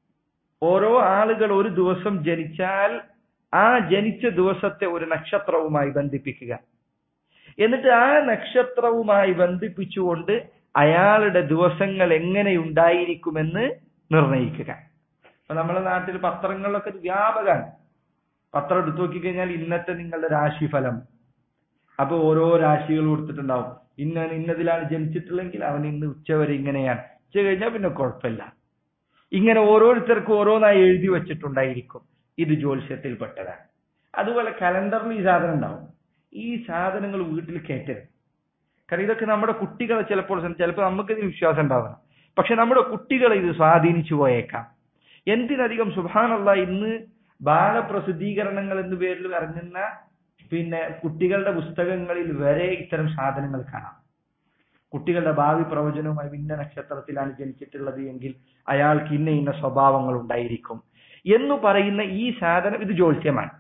ഓരോ ആളുകൾ ഒരു ദിവസം ജനിച്ചാൽ ആ ജനിച്ച ദിവസത്തെ ഒരു നക്ഷത്രവുമായി ബന്ധിപ്പിക്കുക എന്നിട്ട് ആ നക്ഷത്രവുമായി ബന്ധിപ്പിച്ചുകൊണ്ട് അയാളുടെ ദിവസങ്ങൾ എങ്ങനെ ഉണ്ടായിരിക്കുമെന്ന് നിർണയിക്കുക അപ്പൊ നമ്മുടെ നാട്ടിൽ പത്രങ്ങളിലൊക്കെ ഇത് വ്യാപകമാണ് പത്രം എടുത്തു നോക്കിക്കഴിഞ്ഞാൽ ഇന്നത്തെ നിങ്ങളുടെ രാശിഫലം അപ്പൊ ഓരോ രാശികൾ കൊടുത്തിട്ടുണ്ടാവും ഇന്ന ഇന്നതിലാണ് ജനിച്ചിട്ടുള്ളെങ്കിൽ അവൻ ഇന്ന് ഉച്ചവരെ ഇങ്ങനെയാണ് ഉച്ച കഴിഞ്ഞാൽ പിന്നെ കുഴപ്പമില്ല ഇങ്ങനെ ഓരോരുത്തർക്കും ഓരോന്നായി എഴുതി വെച്ചിട്ടുണ്ടായിരിക്കും ഇത് ജ്യോത്സ്യത്തിൽപ്പെട്ടതാണ് അതുപോലെ കലണ്ടറിൽ ഈ സാധനം ഉണ്ടാവും ഈ സാധനങ്ങൾ വീട്ടിൽ കയറ്റരുത് കാരണം ഇതൊക്കെ നമ്മുടെ കുട്ടികളെ ചിലപ്പോൾ ചിലപ്പോൾ നമുക്ക് ഇതിന് വിശ്വാസം ഉണ്ടാവണം പക്ഷെ നമ്മുടെ കുട്ടികളെ ഇത് സ്വാധീനിച്ചു പോയേക്കാം എന്തിനധികം സുഭാനുള്ള ഇന്ന് ബാലപ്രസിദ്ധീകരണങ്ങൾ എന്ന പേരിൽ ഇറങ്ങുന്ന പിന്നെ കുട്ടികളുടെ പുസ്തകങ്ങളിൽ വരെ ഇത്തരം സാധനങ്ങൾ കാണാം കുട്ടികളുടെ ഭാവി പ്രവചനവുമായി ഇന്ന നക്ഷത്രത്തിലാണ് ജനിച്ചിട്ടുള്ളത് എങ്കിൽ അയാൾക്ക് ഇന്ന ഇന്ന സ്വഭാവങ്ങൾ ഉണ്ടായിരിക്കും എന്ന് പറയുന്ന ഈ സാധനം ഇത് ജ്യോത്സ്യമാണ്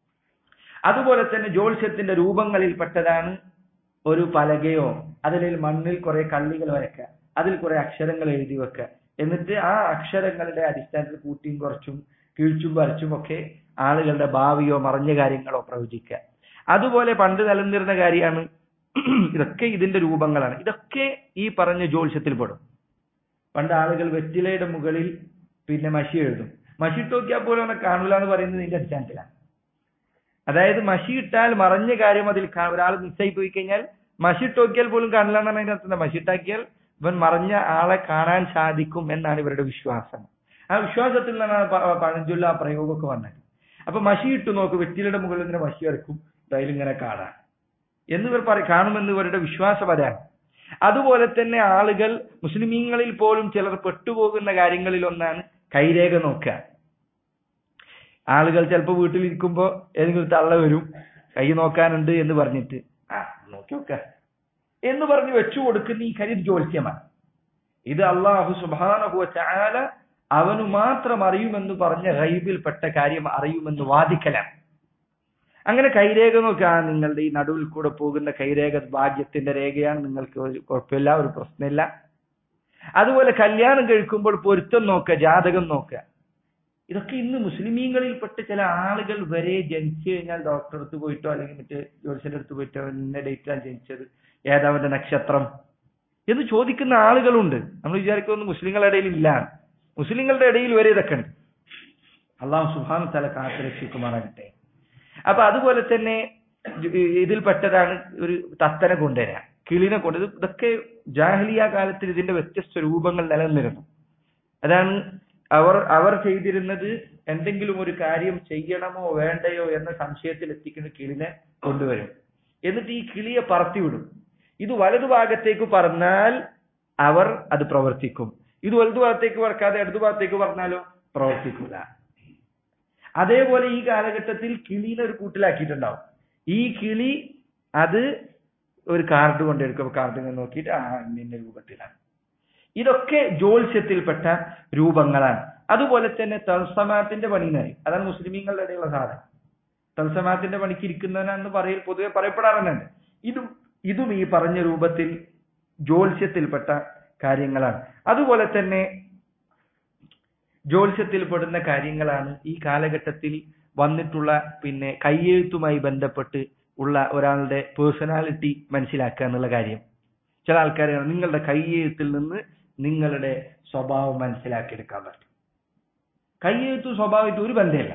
അതുപോലെ തന്നെ ജ്യോത്സ്യത്തിന്റെ രൂപങ്ങളിൽപ്പെട്ടതാണ് ഒരു പലകയോ അതിൽ മണ്ണിൽ കുറെ കള്ളികൾ വരയ്ക്കുക അതിൽ കുറെ അക്ഷരങ്ങൾ എഴുതി വെക്കുക എന്നിട്ട് ആ അക്ഷരങ്ങളുടെ അടിസ്ഥാനത്തിൽ കൂട്ടിയും കുറച്ചും കീഴ്ച്ചും വരച്ചും ഒക്കെ ആളുകളുടെ ഭാവിയോ മറഞ്ഞ കാര്യങ്ങളോ പ്രവചിക്കുക അതുപോലെ പണ്ട് നിലനിന്നിരുന്ന കാര്യമാണ് ഇതൊക്കെ ഇതിന്റെ രൂപങ്ങളാണ് ഇതൊക്കെ ഈ പറഞ്ഞ ജ്യോത്സ്യത്തിൽ പെടും പണ്ട് ആളുകൾ വെറ്റിലയുടെ മുകളിൽ പിന്നെ മഷി എഴുതും മഷി ഇട്ട് നോക്കിയാൽ പോലും അവനെ കാണൂല എന്ന് പറയുന്നത് ഇതിന്റെ അടിസ്ഥാനത്തിലാണ് അതായത് മഷി ഇട്ടാൽ മറഞ്ഞ കാര്യം അതിൽ ഒരാൾ മിസ്സായി പോയി കഴിഞ്ഞാൽ മഷി ഇട്ട് നോക്കിയാൽ പോലും കാണില്ല എന്നാണ് അതിന്റെ അർത്ഥം മഷി ഇട്ടാക്കിയാൽ ഇവൻ മറഞ്ഞ ആളെ കാണാൻ സാധിക്കും എന്നാണ് ഇവരുടെ വിശ്വാസം ആ വിശ്വാസത്തിൽ നിന്നാണ് പഴഞ്ചൊല്ല ആ പ്രയോഗമൊക്കെ വന്നത് അപ്പൊ മഷി ഇട്ട് നോക്ക് വെറ്റിലയുടെ മുകളിൽ ഇങ്ങനെ മഷി ഇറക്കും ഇങ്ങനെ കാണാൻ എന്നിവർ പറ കാണുമെന്ന് ഇവരുടെ വിശ്വാസം അതാണ് അതുപോലെ തന്നെ ആളുകൾ മുസ്ലിമീങ്ങളിൽ പോലും ചിലർ പെട്ടുപോകുന്ന കാര്യങ്ങളിൽ ഒന്നാണ് കൈരേഖ നോക്കുക ആളുകൾ ചിലപ്പോൾ വീട്ടിലിരിക്കുമ്പോ ഏതെങ്കിലും തള്ള വരും കൈ നോക്കാനുണ്ട് എന്ന് പറഞ്ഞിട്ട് ആ നോക്കി നോക്ക എന്ന് പറഞ്ഞ് വെച്ചു കൊടുക്കുന്ന ഈ കരി ജ്യോത്സ്യമാണ് ഇത് അള്ളാഹു സുബാനഹുവ ചാല അവനു മാത്രം അറിയുമെന്ന് പറഞ്ഞ ഗൈബിൽപ്പെട്ട കാര്യം അറിയുമെന്ന് വാദിക്കലാണ് അങ്ങനെ കൈരേഖ നോക്കുക നിങ്ങളുടെ ഈ നടുവിൽ കൂടെ പോകുന്ന കൈരേഖ ഭാഗ്യത്തിന്റെ രേഖയാണ് നിങ്ങൾക്ക് ഒരു കുഴപ്പമില്ല ഒരു പ്രശ്നമില്ല അതുപോലെ കല്യാണം കഴിക്കുമ്പോൾ പൊരുത്തം നോക്കുക ജാതകം നോക്കുക ഇതൊക്കെ ഇന്ന് മുസ്ലിമീങ്ങളിൽപ്പെട്ട് ചില ആളുകൾ വരെ ജനിച്ചു കഴിഞ്ഞാൽ ഡോക്ടറെ അടുത്ത് പോയിട്ടോ അല്ലെങ്കിൽ മറ്റേ ജ്യോത്സ്യന്റെ അടുത്ത് പോയിട്ടോ ഇന്ന ഡേറ്റിലാണ് ജനിച്ചത് ഏതാവന്റെ നക്ഷത്രം എന്ന് ചോദിക്കുന്ന ആളുകളുണ്ട് നമ്മൾ വിചാരിക്കുന്നു മുസ്ലിങ്ങളുടെ ഇടയിൽ ഇല്ല മുസ്ലിങ്ങളുടെ ഇടയിൽ വരെ ഇതൊക്കെ ഉണ്ട് അള്ളാഹു സുഹാൻ തല കാത്തു രക്ഷിക്കുമാറാകട്ടെ അപ്പൊ അതുപോലെ തന്നെ ഇതിൽപ്പെട്ടതാണ് ഒരു തത്തനെ കൊണ്ടുവരിക കിളിനെ കൊണ്ട് ഇതൊക്കെ ജാഹ്ലിയ കാലത്തിൽ ഇതിന്റെ വ്യത്യസ്ത രൂപങ്ങൾ നിലനിന്നിരുന്നു അതാണ് അവർ അവർ ചെയ്തിരുന്നത് എന്തെങ്കിലും ഒരു കാര്യം ചെയ്യണമോ വേണ്ടയോ എന്ന സംശയത്തിൽ എത്തിക്കുന്ന കിളിനെ കൊണ്ടുവരും എന്നിട്ട് ഈ കിളിയെ പറത്തിവിടും ഇത് വലതുഭാഗത്തേക്ക് പറഞ്ഞാൽ അവർ അത് പ്രവർത്തിക്കും ഇത് വലതുഭാഗത്തേക്ക് പറക്കാതെ ഇടതുഭാഗത്തേക്ക് പറഞ്ഞാലോ പ്രവർത്തിക്കില്ല അതേപോലെ ഈ കാലഘട്ടത്തിൽ കിളീനെ ഒരു കൂട്ടിലാക്കിയിട്ടുണ്ടാവും ഈ കിളി അത് ഒരു കാർഡ് കൊണ്ടെടുക്കും കാർഡ് ഇങ്ങനെ നോക്കിയിട്ട് ആ ഇന്ന രൂപത്തിലാണ് ഇതൊക്കെ ജ്യോത്സ്യത്തിൽപ്പെട്ട രൂപങ്ങളാണ് അതുപോലെ തന്നെ തൽസമാത്തിന്റെ പണി എന്നറിയും അതാണ് മുസ്ലിമീങ്ങളുടെ ഇടയിലുള്ള സാധനം തൽസമാത്തിന്റെ പണിക്ക് ഇരിക്കുന്നവനാണെന്ന് പറയ പൊതുവെ പറയപ്പെടാറുണ്ട് ഇതും ഇതും ഈ പറഞ്ഞ രൂപത്തിൽ ജ്യോത്സ്യത്തിൽപ്പെട്ട കാര്യങ്ങളാണ് അതുപോലെ തന്നെ ജ്യോത്സ്യത്തിൽ പെടുന്ന കാര്യങ്ങളാണ് ഈ കാലഘട്ടത്തിൽ വന്നിട്ടുള്ള പിന്നെ കയ്യെഴുത്തുമായി ബന്ധപ്പെട്ട് ഉള്ള ഒരാളുടെ പേഴ്സണാലിറ്റി മനസ്സിലാക്കുക എന്നുള്ള കാര്യം ചില ആൾക്കാർ നിങ്ങളുടെ കയ്യെഴുത്തിൽ നിന്ന് നിങ്ങളുടെ സ്വഭാവം മനസ്സിലാക്കിയെടുക്കാൻ പറ്റും കയ്യെഴുത്തും സ്വഭാവമായിട്ട് ഒരു ബന്ധമില്ല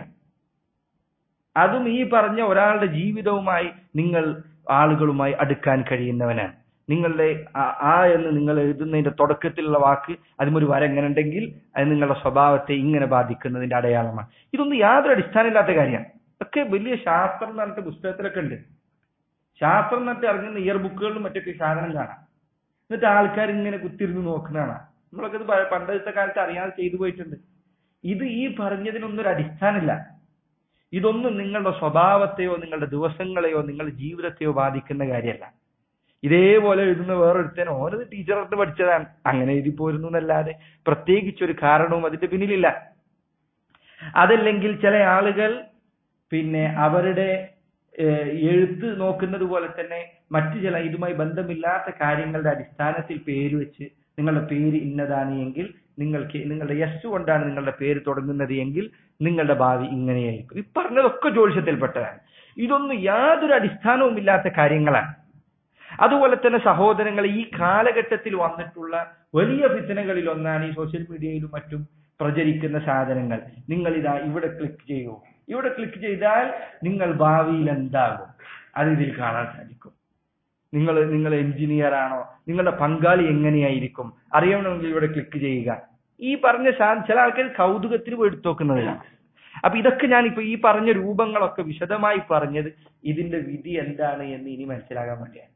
അതും ഈ പറഞ്ഞ ഒരാളുടെ ജീവിതവുമായി നിങ്ങൾ ആളുകളുമായി അടുക്കാൻ കഴിയുന്നവനാണ് നിങ്ങളുടെ ആ എന്ന് നിങ്ങൾ എഴുതുന്നതിന്റെ തുടക്കത്തിലുള്ള വാക്ക് അതിമൊരു വര എങ്ങനെ ഉണ്ടെങ്കിൽ അത് നിങ്ങളുടെ സ്വഭാവത്തെ ഇങ്ങനെ ബാധിക്കുന്നതിന്റെ അടയാളമാണ് ഇതൊന്നും യാതൊരു അടിസ്ഥാനമില്ലാത്ത കാര്യമാണ് ഒക്കെ വലിയ ശാസ്ത്രം എന്ന് പറഞ്ഞിട്ട് പുസ്തകത്തിലൊക്കെ ഉണ്ട് ശാസ്ത്രം എന്നിട്ട് ഇറങ്ങുന്ന ഇയർ ബുക്കുകളിലും മറ്റൊക്കെ സാധനം കാണാം എന്നിട്ട് ആൾക്കാർ ഇങ്ങനെ കുത്തിരുന്ന് നോക്കുന്നതാണ് നമ്മളൊക്കെ ഇത് പണ്ടത്തെ കാലത്ത് അറിയാതെ ചെയ്തു പോയിട്ടുണ്ട് ഇത് ഈ പറഞ്ഞതിനൊന്നും ഒരു അടിസ്ഥാനമില്ല ഇതൊന്നും നിങ്ങളുടെ സ്വഭാവത്തെയോ നിങ്ങളുടെ ദിവസങ്ങളെയോ നിങ്ങളുടെ ജീവിതത്തെയോ ബാധിക്കുന്ന കാര്യമല്ല ഇതേപോലെ എഴുതുന്ന വേറൊരുത്തൻ ഓനത് ടീച്ചറിട്ട് പഠിച്ചതാണ് അങ്ങനെ എഴുതി പോരുന്നു എന്നല്ലാതെ പ്രത്യേകിച്ച് ഒരു കാരണവും അതിന്റെ പിന്നിലില്ല അതല്ലെങ്കിൽ ചില ആളുകൾ പിന്നെ അവരുടെ എഴുത്ത് നോക്കുന്നത് പോലെ തന്നെ മറ്റു ചില ഇതുമായി ബന്ധമില്ലാത്ത കാര്യങ്ങളുടെ അടിസ്ഥാനത്തിൽ പേര് വെച്ച് നിങ്ങളുടെ പേര് ഇന്നതാണ് എങ്കിൽ നിങ്ങൾക്ക് നിങ്ങളുടെ യസ് കൊണ്ടാണ് നിങ്ങളുടെ പേര് തുടങ്ങുന്നത് എങ്കിൽ നിങ്ങളുടെ ഭാവി ഇങ്ങനെയായിരിക്കും ഈ പറഞ്ഞതൊക്കെ ജ്യോതിഷത്തിൽപ്പെട്ടതാണ് ഇതൊന്നും യാതൊരു അടിസ്ഥാനവും ഇല്ലാത്ത കാര്യങ്ങളാണ് അതുപോലെ തന്നെ സഹോദരങ്ങൾ ഈ കാലഘട്ടത്തിൽ വന്നിട്ടുള്ള വലിയ ഫിത്തനകളിൽ ഒന്നാണ് ഈ സോഷ്യൽ മീഡിയയിലും മറ്റും പ്രചരിക്കുന്ന സാധനങ്ങൾ നിങ്ങൾ ഇതാ ഇവിടെ ക്ലിക്ക് ചെയ്യൂ ഇവിടെ ക്ലിക്ക് ചെയ്താൽ നിങ്ങൾ ഭാവിയിൽ എന്താകും അത് ഇതിൽ കാണാൻ സാധിക്കും നിങ്ങൾ നിങ്ങൾ എഞ്ചിനീയർ ആണോ നിങ്ങളുടെ പങ്കാളി എങ്ങനെയായിരിക്കും അറിയണമെങ്കിൽ ഇവിടെ ക്ലിക്ക് ചെയ്യുക ഈ പറഞ്ഞ ചില ആൾക്കാർ കൗതുകത്തിന് എടുത്തു നോക്കുന്നതിലാണ് അപ്പൊ ഇതൊക്കെ ഞാൻ ഇപ്പൊ ഈ പറഞ്ഞ രൂപങ്ങളൊക്കെ വിശദമായി പറഞ്ഞത് ഇതിന്റെ വിധി എന്താണ് എന്ന് ഇനി മനസ്സിലാകാൻ വേണ്ടിയാണ്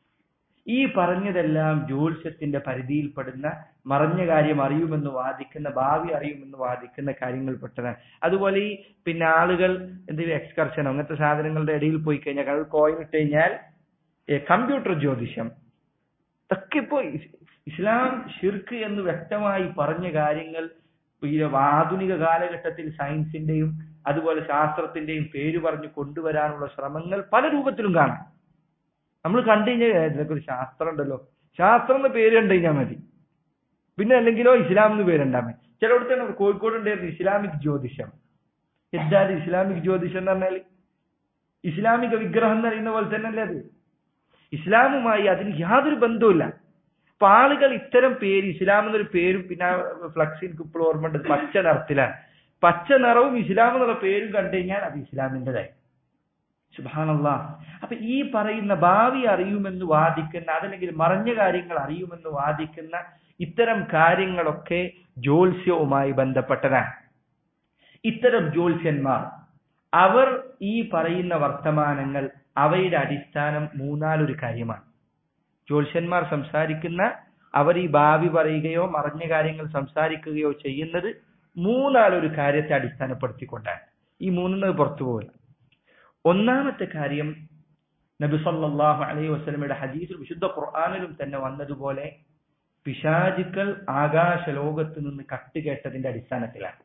ഈ പറഞ്ഞതെല്ലാം ജ്യോത്സ്യത്തിന്റെ പരിധിയിൽപ്പെടുന്ന മറഞ്ഞ കാര്യം അറിയുമെന്ന് വാദിക്കുന്ന ഭാവി അറിയുമെന്ന് വാദിക്കുന്ന കാര്യങ്ങൾപ്പെട്ടതാണ് അതുപോലെ ഈ പിന്നെ ആളുകൾ എന്തെങ്കിലും എക്സ്കർഷനോ അങ്ങനത്തെ സാധനങ്ങളുടെ ഇടയിൽ പോയി കഴിഞ്ഞാൽ അത് കോയിൻ ഇട്ട് കഴിഞ്ഞാൽ കമ്പ്യൂട്ടർ ജ്യോതിഷം ഇതൊക്കെ ഇപ്പോ ഇസ്ലാം ഷിർക്ക് എന്ന് വ്യക്തമായി പറഞ്ഞ കാര്യങ്ങൾ ഈ ആധുനിക കാലഘട്ടത്തിൽ സയൻസിന്റെയും അതുപോലെ ശാസ്ത്രത്തിന്റെയും പേര് പറഞ്ഞു കൊണ്ടുവരാനുള്ള ശ്രമങ്ങൾ പല രൂപത്തിലും കാണാം നമ്മൾ കണ്ടു കഴിഞ്ഞാൽ ഇതിനൊക്കെ ഒരു ശാസ്ത്രം ഉണ്ടല്ലോ ശാസ്ത്രം എന്ന പേര് കണ്ടു കഴിഞ്ഞാൽ മതി പിന്നെ അല്ലെങ്കിലോ ഇസ്ലാം എന്ന് പേരുണ്ടാ മതി ചിലയിടത്ത് കോഴിക്കോട് ഉണ്ടായിരുന്നു ഇസ്ലാമിക് ജ്യോതിഷം എന്താണ് ഇസ്ലാമിക് ജ്യോതിഷം എന്ന് പറഞ്ഞാൽ ഇസ്ലാമിക വിഗ്രഹം എന്ന് പറയുന്ന പോലെ തന്നെ അല്ലേ അത് ഇസ്ലാമുമായി അതിന് യാതൊരു ബന്ധവുമില്ല അപ്പൊ ആളുകൾ ഇത്തരം പേര് ഇസ്ലാം എന്നൊരു പേരും പിന്നെ ഫ്ലക്സ് എനിക്ക് ഇപ്പോൾ ഓർമ്മ ഉണ്ട് പച്ച നിറത്തിലാണ് പച്ച നിറവും ഇസ്ലാം എന്നുള്ള പേരും കണ്ടു കഴിഞ്ഞാൽ അത് ഇസ്ലാമിൻ്റെതായി സുബാനല്ല അപ്പൊ ഈ പറയുന്ന ഭാവി അറിയുമെന്ന് വാദിക്കുന്ന അതല്ലെങ്കിൽ മറഞ്ഞ കാര്യങ്ങൾ അറിയുമെന്ന് വാദിക്കുന്ന ഇത്തരം കാര്യങ്ങളൊക്കെ ജ്യോത്സ്യവുമായി ബന്ധപ്പെട്ടതാണ് ഇത്തരം ജ്യോത്സ്യന്മാർ അവർ ഈ പറയുന്ന വർത്തമാനങ്ങൾ അവയുടെ അടിസ്ഥാനം മൂന്നാലൊരു കാര്യമാണ് ജ്യോത്സ്യന്മാർ സംസാരിക്കുന്ന അവർ ഈ ഭാവി പറയുകയോ മറഞ്ഞ കാര്യങ്ങൾ സംസാരിക്കുകയോ ചെയ്യുന്നത് മൂന്നാലൊരു കാര്യത്തെ അടിസ്ഥാനപ്പെടുത്തിക്കൊണ്ടാണ് ഈ മൂന്നിന് പുറത്തു പോകില്ല ഒന്നാമത്തെ കാര്യം നബി സല്ലല്ലാഹു അലൈഹി വസല്ലമയുടെ ഹദീസിൽ വിശുദ്ധ ഖുർആനിലും തന്നെ വന്നതുപോലെ പിശാചുക്കൾ ആകാശ ലോകത്ത് നിന്ന് കട്ടുകേട്ടതിന്റെ അടിസ്ഥാനത്തിലാണ്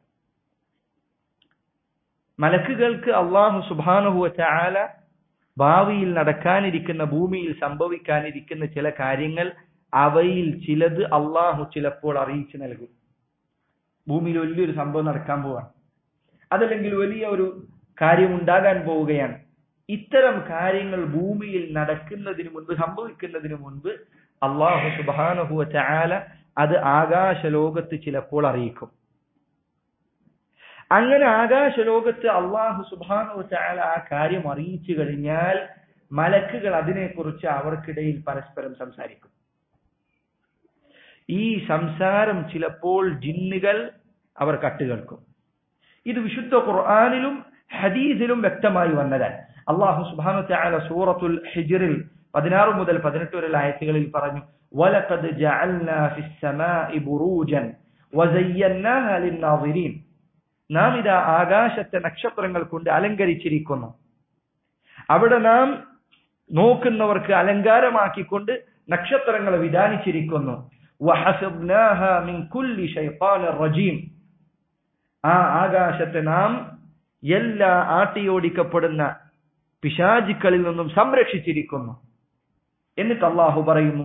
മലക്കുകൾക്ക് അള്ളാഹു സുബാനുഹുവ ചാല ഭാവിയിൽ നടക്കാനിരിക്കുന്ന ഭൂമിയിൽ സംഭവിക്കാനിരിക്കുന്ന ചില കാര്യങ്ങൾ അവയിൽ ചിലത് അള്ളാഹു ചിലപ്പോൾ അറിയിച്ചു നൽകും ഭൂമിയിൽ വലിയൊരു സംഭവം നടക്കാൻ പോവാണ് അതല്ലെങ്കിൽ വലിയ ഒരു കാര്യം ഉണ്ടാകാൻ പോവുകയാണ് ഇത്തരം കാര്യങ്ങൾ ഭൂമിയിൽ നടക്കുന്നതിന് മുൻപ് സംഭവിക്കുന്നതിന് മുൻപ് അള്ളാഹു സുബാനഹുവ ചാല അത് ആകാശ ലോകത്ത് ചിലപ്പോൾ അറിയിക്കും അങ്ങനെ ആകാശ ലോകത്ത് അള്ളാഹു സുബാനു ചാല ആ കാര്യം അറിയിച്ചു കഴിഞ്ഞാൽ മലക്കുകൾ അതിനെക്കുറിച്ച് അവർക്കിടയിൽ പരസ്പരം സംസാരിക്കും ഈ സംസാരം ചിലപ്പോൾ ജിന്നുകൾ അവർ കട്ടുകൾക്കും ഇത് വിശുദ്ധ ഖുർആാനിലും ഹദീസിലും വ്യക്തമായി വന്നതാണ് അള്ളാഹു സുബാനു ചാല സൂറത്തുൽ ഹിജറിൽ പതിനാറ് മുതൽ പതിനെട്ട് വരെ ആയത്തുകളിൽ പറഞ്ഞു وَلَقَدْ جَعَلْنَا فِي السَّمَاءِ بُرُوجًا وَزَيَّنَّاهَا لِلنَّاظِرِينَ നാം ഇതാ ആകാശത്തെ നക്ഷത്രങ്ങൾ കൊണ്ട് അലങ്കരിച്ചിരിക്കുന്നു അവിടെ നാം നോക്കുന്നവർക്ക് അലങ്കാരമാക്കിക്കൊണ്ട് നക്ഷത്രങ്ങളെ വിധാനിച്ചിരിക്കുന്നു وَحَفِظْنَاهَا مِنْ كُلِّ شَيْطَانٍ رَجِيمٍ ആ ആകാശത്തെ നാം എല്ലാ ആട്ടിയോടിക്കപ്പെടുന്ന പിശാചുക്കളിൽ നിന്നും സംരക്ഷിച്ചിരിക്കുന്നു എന്നിട്ട് അള്ളാഹു പറയുന്നു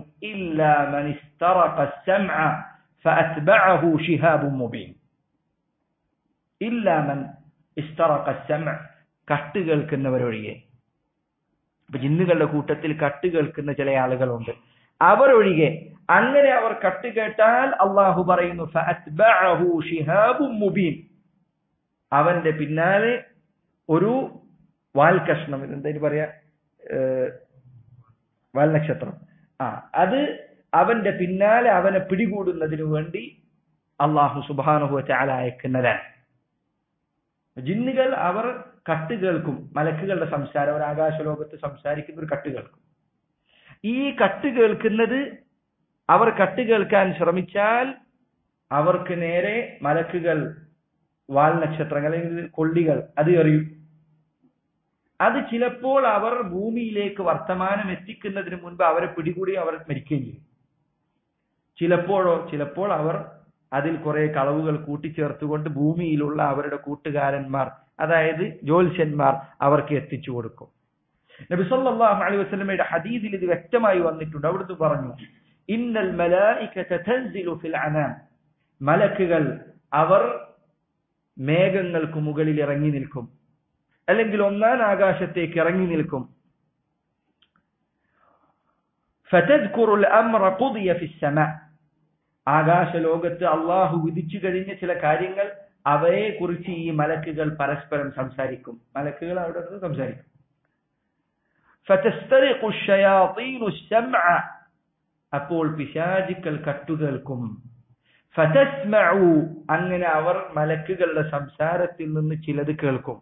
ഇല്ലാമൻ ഇസ്തറഖ സമ കട്ട് കേൾക്കുന്നവരൊഴികെ ഇപ്പൊ ജിന്നുകളുടെ കൂട്ടത്തിൽ കട്ട് കേൾക്കുന്ന ചില ആളുകളുണ്ട് അവരൊഴികെ അങ്ങനെ അവർ കട്ട് കേട്ടാൽ അള്ളാഹു പറയുന്നു ഫഅത്ബഅഹു ശിഹാബും മുബീൻ അവന്റെ പിന്നാലെ ഒരു വാൽകഷ്ണം എന്തായാലും പറയാ ഏഹ്, വാൽനക്ഷത്രം ആ അത് അവന്റെ പിന്നാലെ അവനെ പിടികൂടുന്നതിനു വേണ്ടി അള്ളാഹു സുബാനുഹു ചാല അയക്കുന്നതാണ് ജിന്നുകൾ അവർ കട്ട് കേൾക്കും മലക്കുകളുടെ സംസാരം അവർ ആകാശലോകത്ത് സംസാരിക്കുന്ന ഒരു കട്ട് കേൾക്കും ഈ കട്ട് കേൾക്കുന്നത് അവർ കട്ട് കേൾക്കാൻ ശ്രമിച്ചാൽ അവർക്ക് നേരെ മലക്കുകൾ വാൽ നക്ഷത്രങ്ങൾ അല്ലെങ്കിൽ കൊള്ളികൾ അത് എറിയും അത് ചിലപ്പോൾ അവർ ഭൂമിയിലേക്ക് വർത്തമാനം എത്തിക്കുന്നതിന് മുൻപ് അവരെ പിടികൂടി അവർ മരിക്കുകയും ചെയ്യും ചിലപ്പോഴോ ചിലപ്പോൾ അവർ അതിൽ കുറെ കളവുകൾ കൂട്ടിച്ചേർത്തുകൊണ്ട് ഭൂമിയിലുള്ള അവരുടെ കൂട്ടുകാരന്മാർ അതായത് ജ്യോത്സ്യന്മാർ അവർക്ക് എത്തിച്ചു കൊടുക്കും നബി സല്ലല്ലാഹു അലൈഹി വസല്ലമയുടെ ഹദീസിൽ ഇത് വ്യക്തമായി വന്നിട്ടുണ്ട് അവിടുന്ന് പറഞ്ഞു ഇന്നൽ മലായികത തൻസിലു ഫിൽ അനാം മലക്കുകൾ അവർ മേഘങ്ങൾക്ക് മുകളിൽ ഇറങ്ങി നിൽക്കും അല്ലെങ്കിൽ ഒന്നാം ആകാശത്തേക്ക് ഇറങ്ങി നിൽക്കും فتذكر الأمر قضي في السماء ആകാശ ലോകത്ത് അള്ളാഹു വിധിച്ചു കഴിഞ്ഞ ചില കാര്യങ്ങൾ അവയെ കുറിച്ച് ഈ മലക്കുകൾ പരസ്പരം സംസാരിക്കും മലക്കുകൾ അവിടെ നിന്ന് സംസാരിക്കും فتسترق الشياطين السمع അപ്പോൾ പിശാചുക്കൾ കട്ടുകേൾക്കും ഫതസ്മഉ അങ്ങനെ അവർ മലക്കുകളുടെ സംസാരത്തിൽ നിന്ന് ചിലത് കേൾക്കും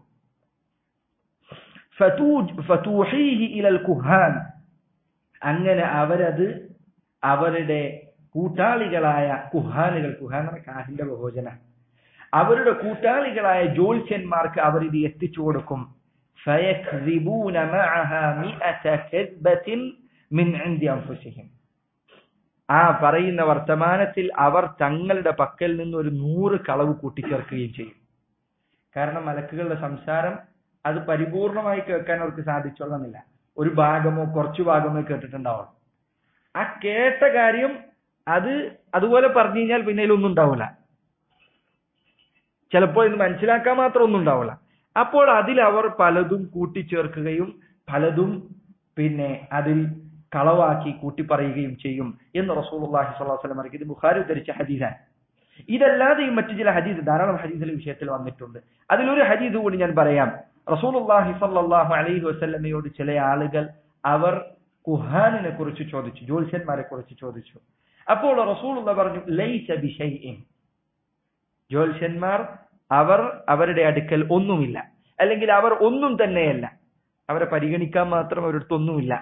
ഫതൂജ് ഫതൂഹീഹി ഇലൽ കുഹാൻ അങ്ങനെ അവരത് അവരുടെ കൂട്ടാളികളായ കുഹാനുകൾ കുഹാൻ എന്ന കാഹിന്റെ ബഹോജന അവരുടെ കൂട്ടാളികളായ ജ്യോത്സ്യന്മാർക്ക് അവർ ഇത് എത്തിച്ചു കൊടുക്കും فيكذبون معها مئة كذبة من عند أنفسهم ആ പറയുന്ന വർത്തമാനത്തിൽ അവർ തങ്ങളുടെ പക്കൽ നിന്ന് ഒരു നൂറ് കളവ് കൂട്ടിച്ചേർക്കുകയും ചെയ്യും കാരണം മലക്കുകളുടെ സംസാരം അത് പരിപൂർണമായി കേൾക്കാൻ അവർക്ക് സാധിച്ചോളന്നില്ല ഒരു ഭാഗമോ കുറച്ചു ഭാഗമോ കേട്ടിട്ടുണ്ടാവണം ആ കേട്ട കാര്യം അത് അതുപോലെ പറഞ്ഞു കഴിഞ്ഞാൽ പിന്നെ അതിലൊന്നും ഉണ്ടാവില്ല ചിലപ്പോൾ ഇത് മനസ്സിലാക്കാൻ മാത്രം ഒന്നും ഉണ്ടാവില്ല അപ്പോൾ അതിൽ അവർ പലതും കൂട്ടിച്ചേർക്കുകയും പലതും പിന്നെ അതിൽ കളവാക്കി കൂട്ടി പറയുകയും ചെയ്യും എന്ന് റസൂലുള്ളാഹി സ്വല്ലല്ലാഹു അലൈഹി വസല്ലം ഇത് ബുഖാരി ഉദ്ധരിച്ച ഹദീസാണ് ഇതല്ലാതെയും മറ്റു ചില ഹദീസ് ധാരാളം ഹദീസിലെ വിഷയത്തിൽ വന്നിട്ടുണ്ട് അതിലൊരു ഹദീസ് കൂടി ഞാൻ പറയാം റസൂലുള്ളാഹി സ്വല്ലല്ലാഹു അലൈഹി വസല്ലമയോട് ചില ആളുകൾ അവർ കുഹാനിനെ കുറിച്ച് ചോദിച്ചു ജ്യോത്സ്യന്മാരെ കുറിച്ച് ചോദിച്ചു അപ്പോൾ റസൂലുള്ള പറഞ്ഞു ലൈസ ബിഷൈഇൻ ജ്യോത്സ്യന്മാർ അവർ അവരുടെ അടുക്കൽ ഒന്നുമില്ല അല്ലെങ്കിൽ അവർ ഒന്നും തന്നെയല്ല അവരെ പരിഗണിക്കാൻ മാത്രം അവരുടെ ഒന്നുമില്ല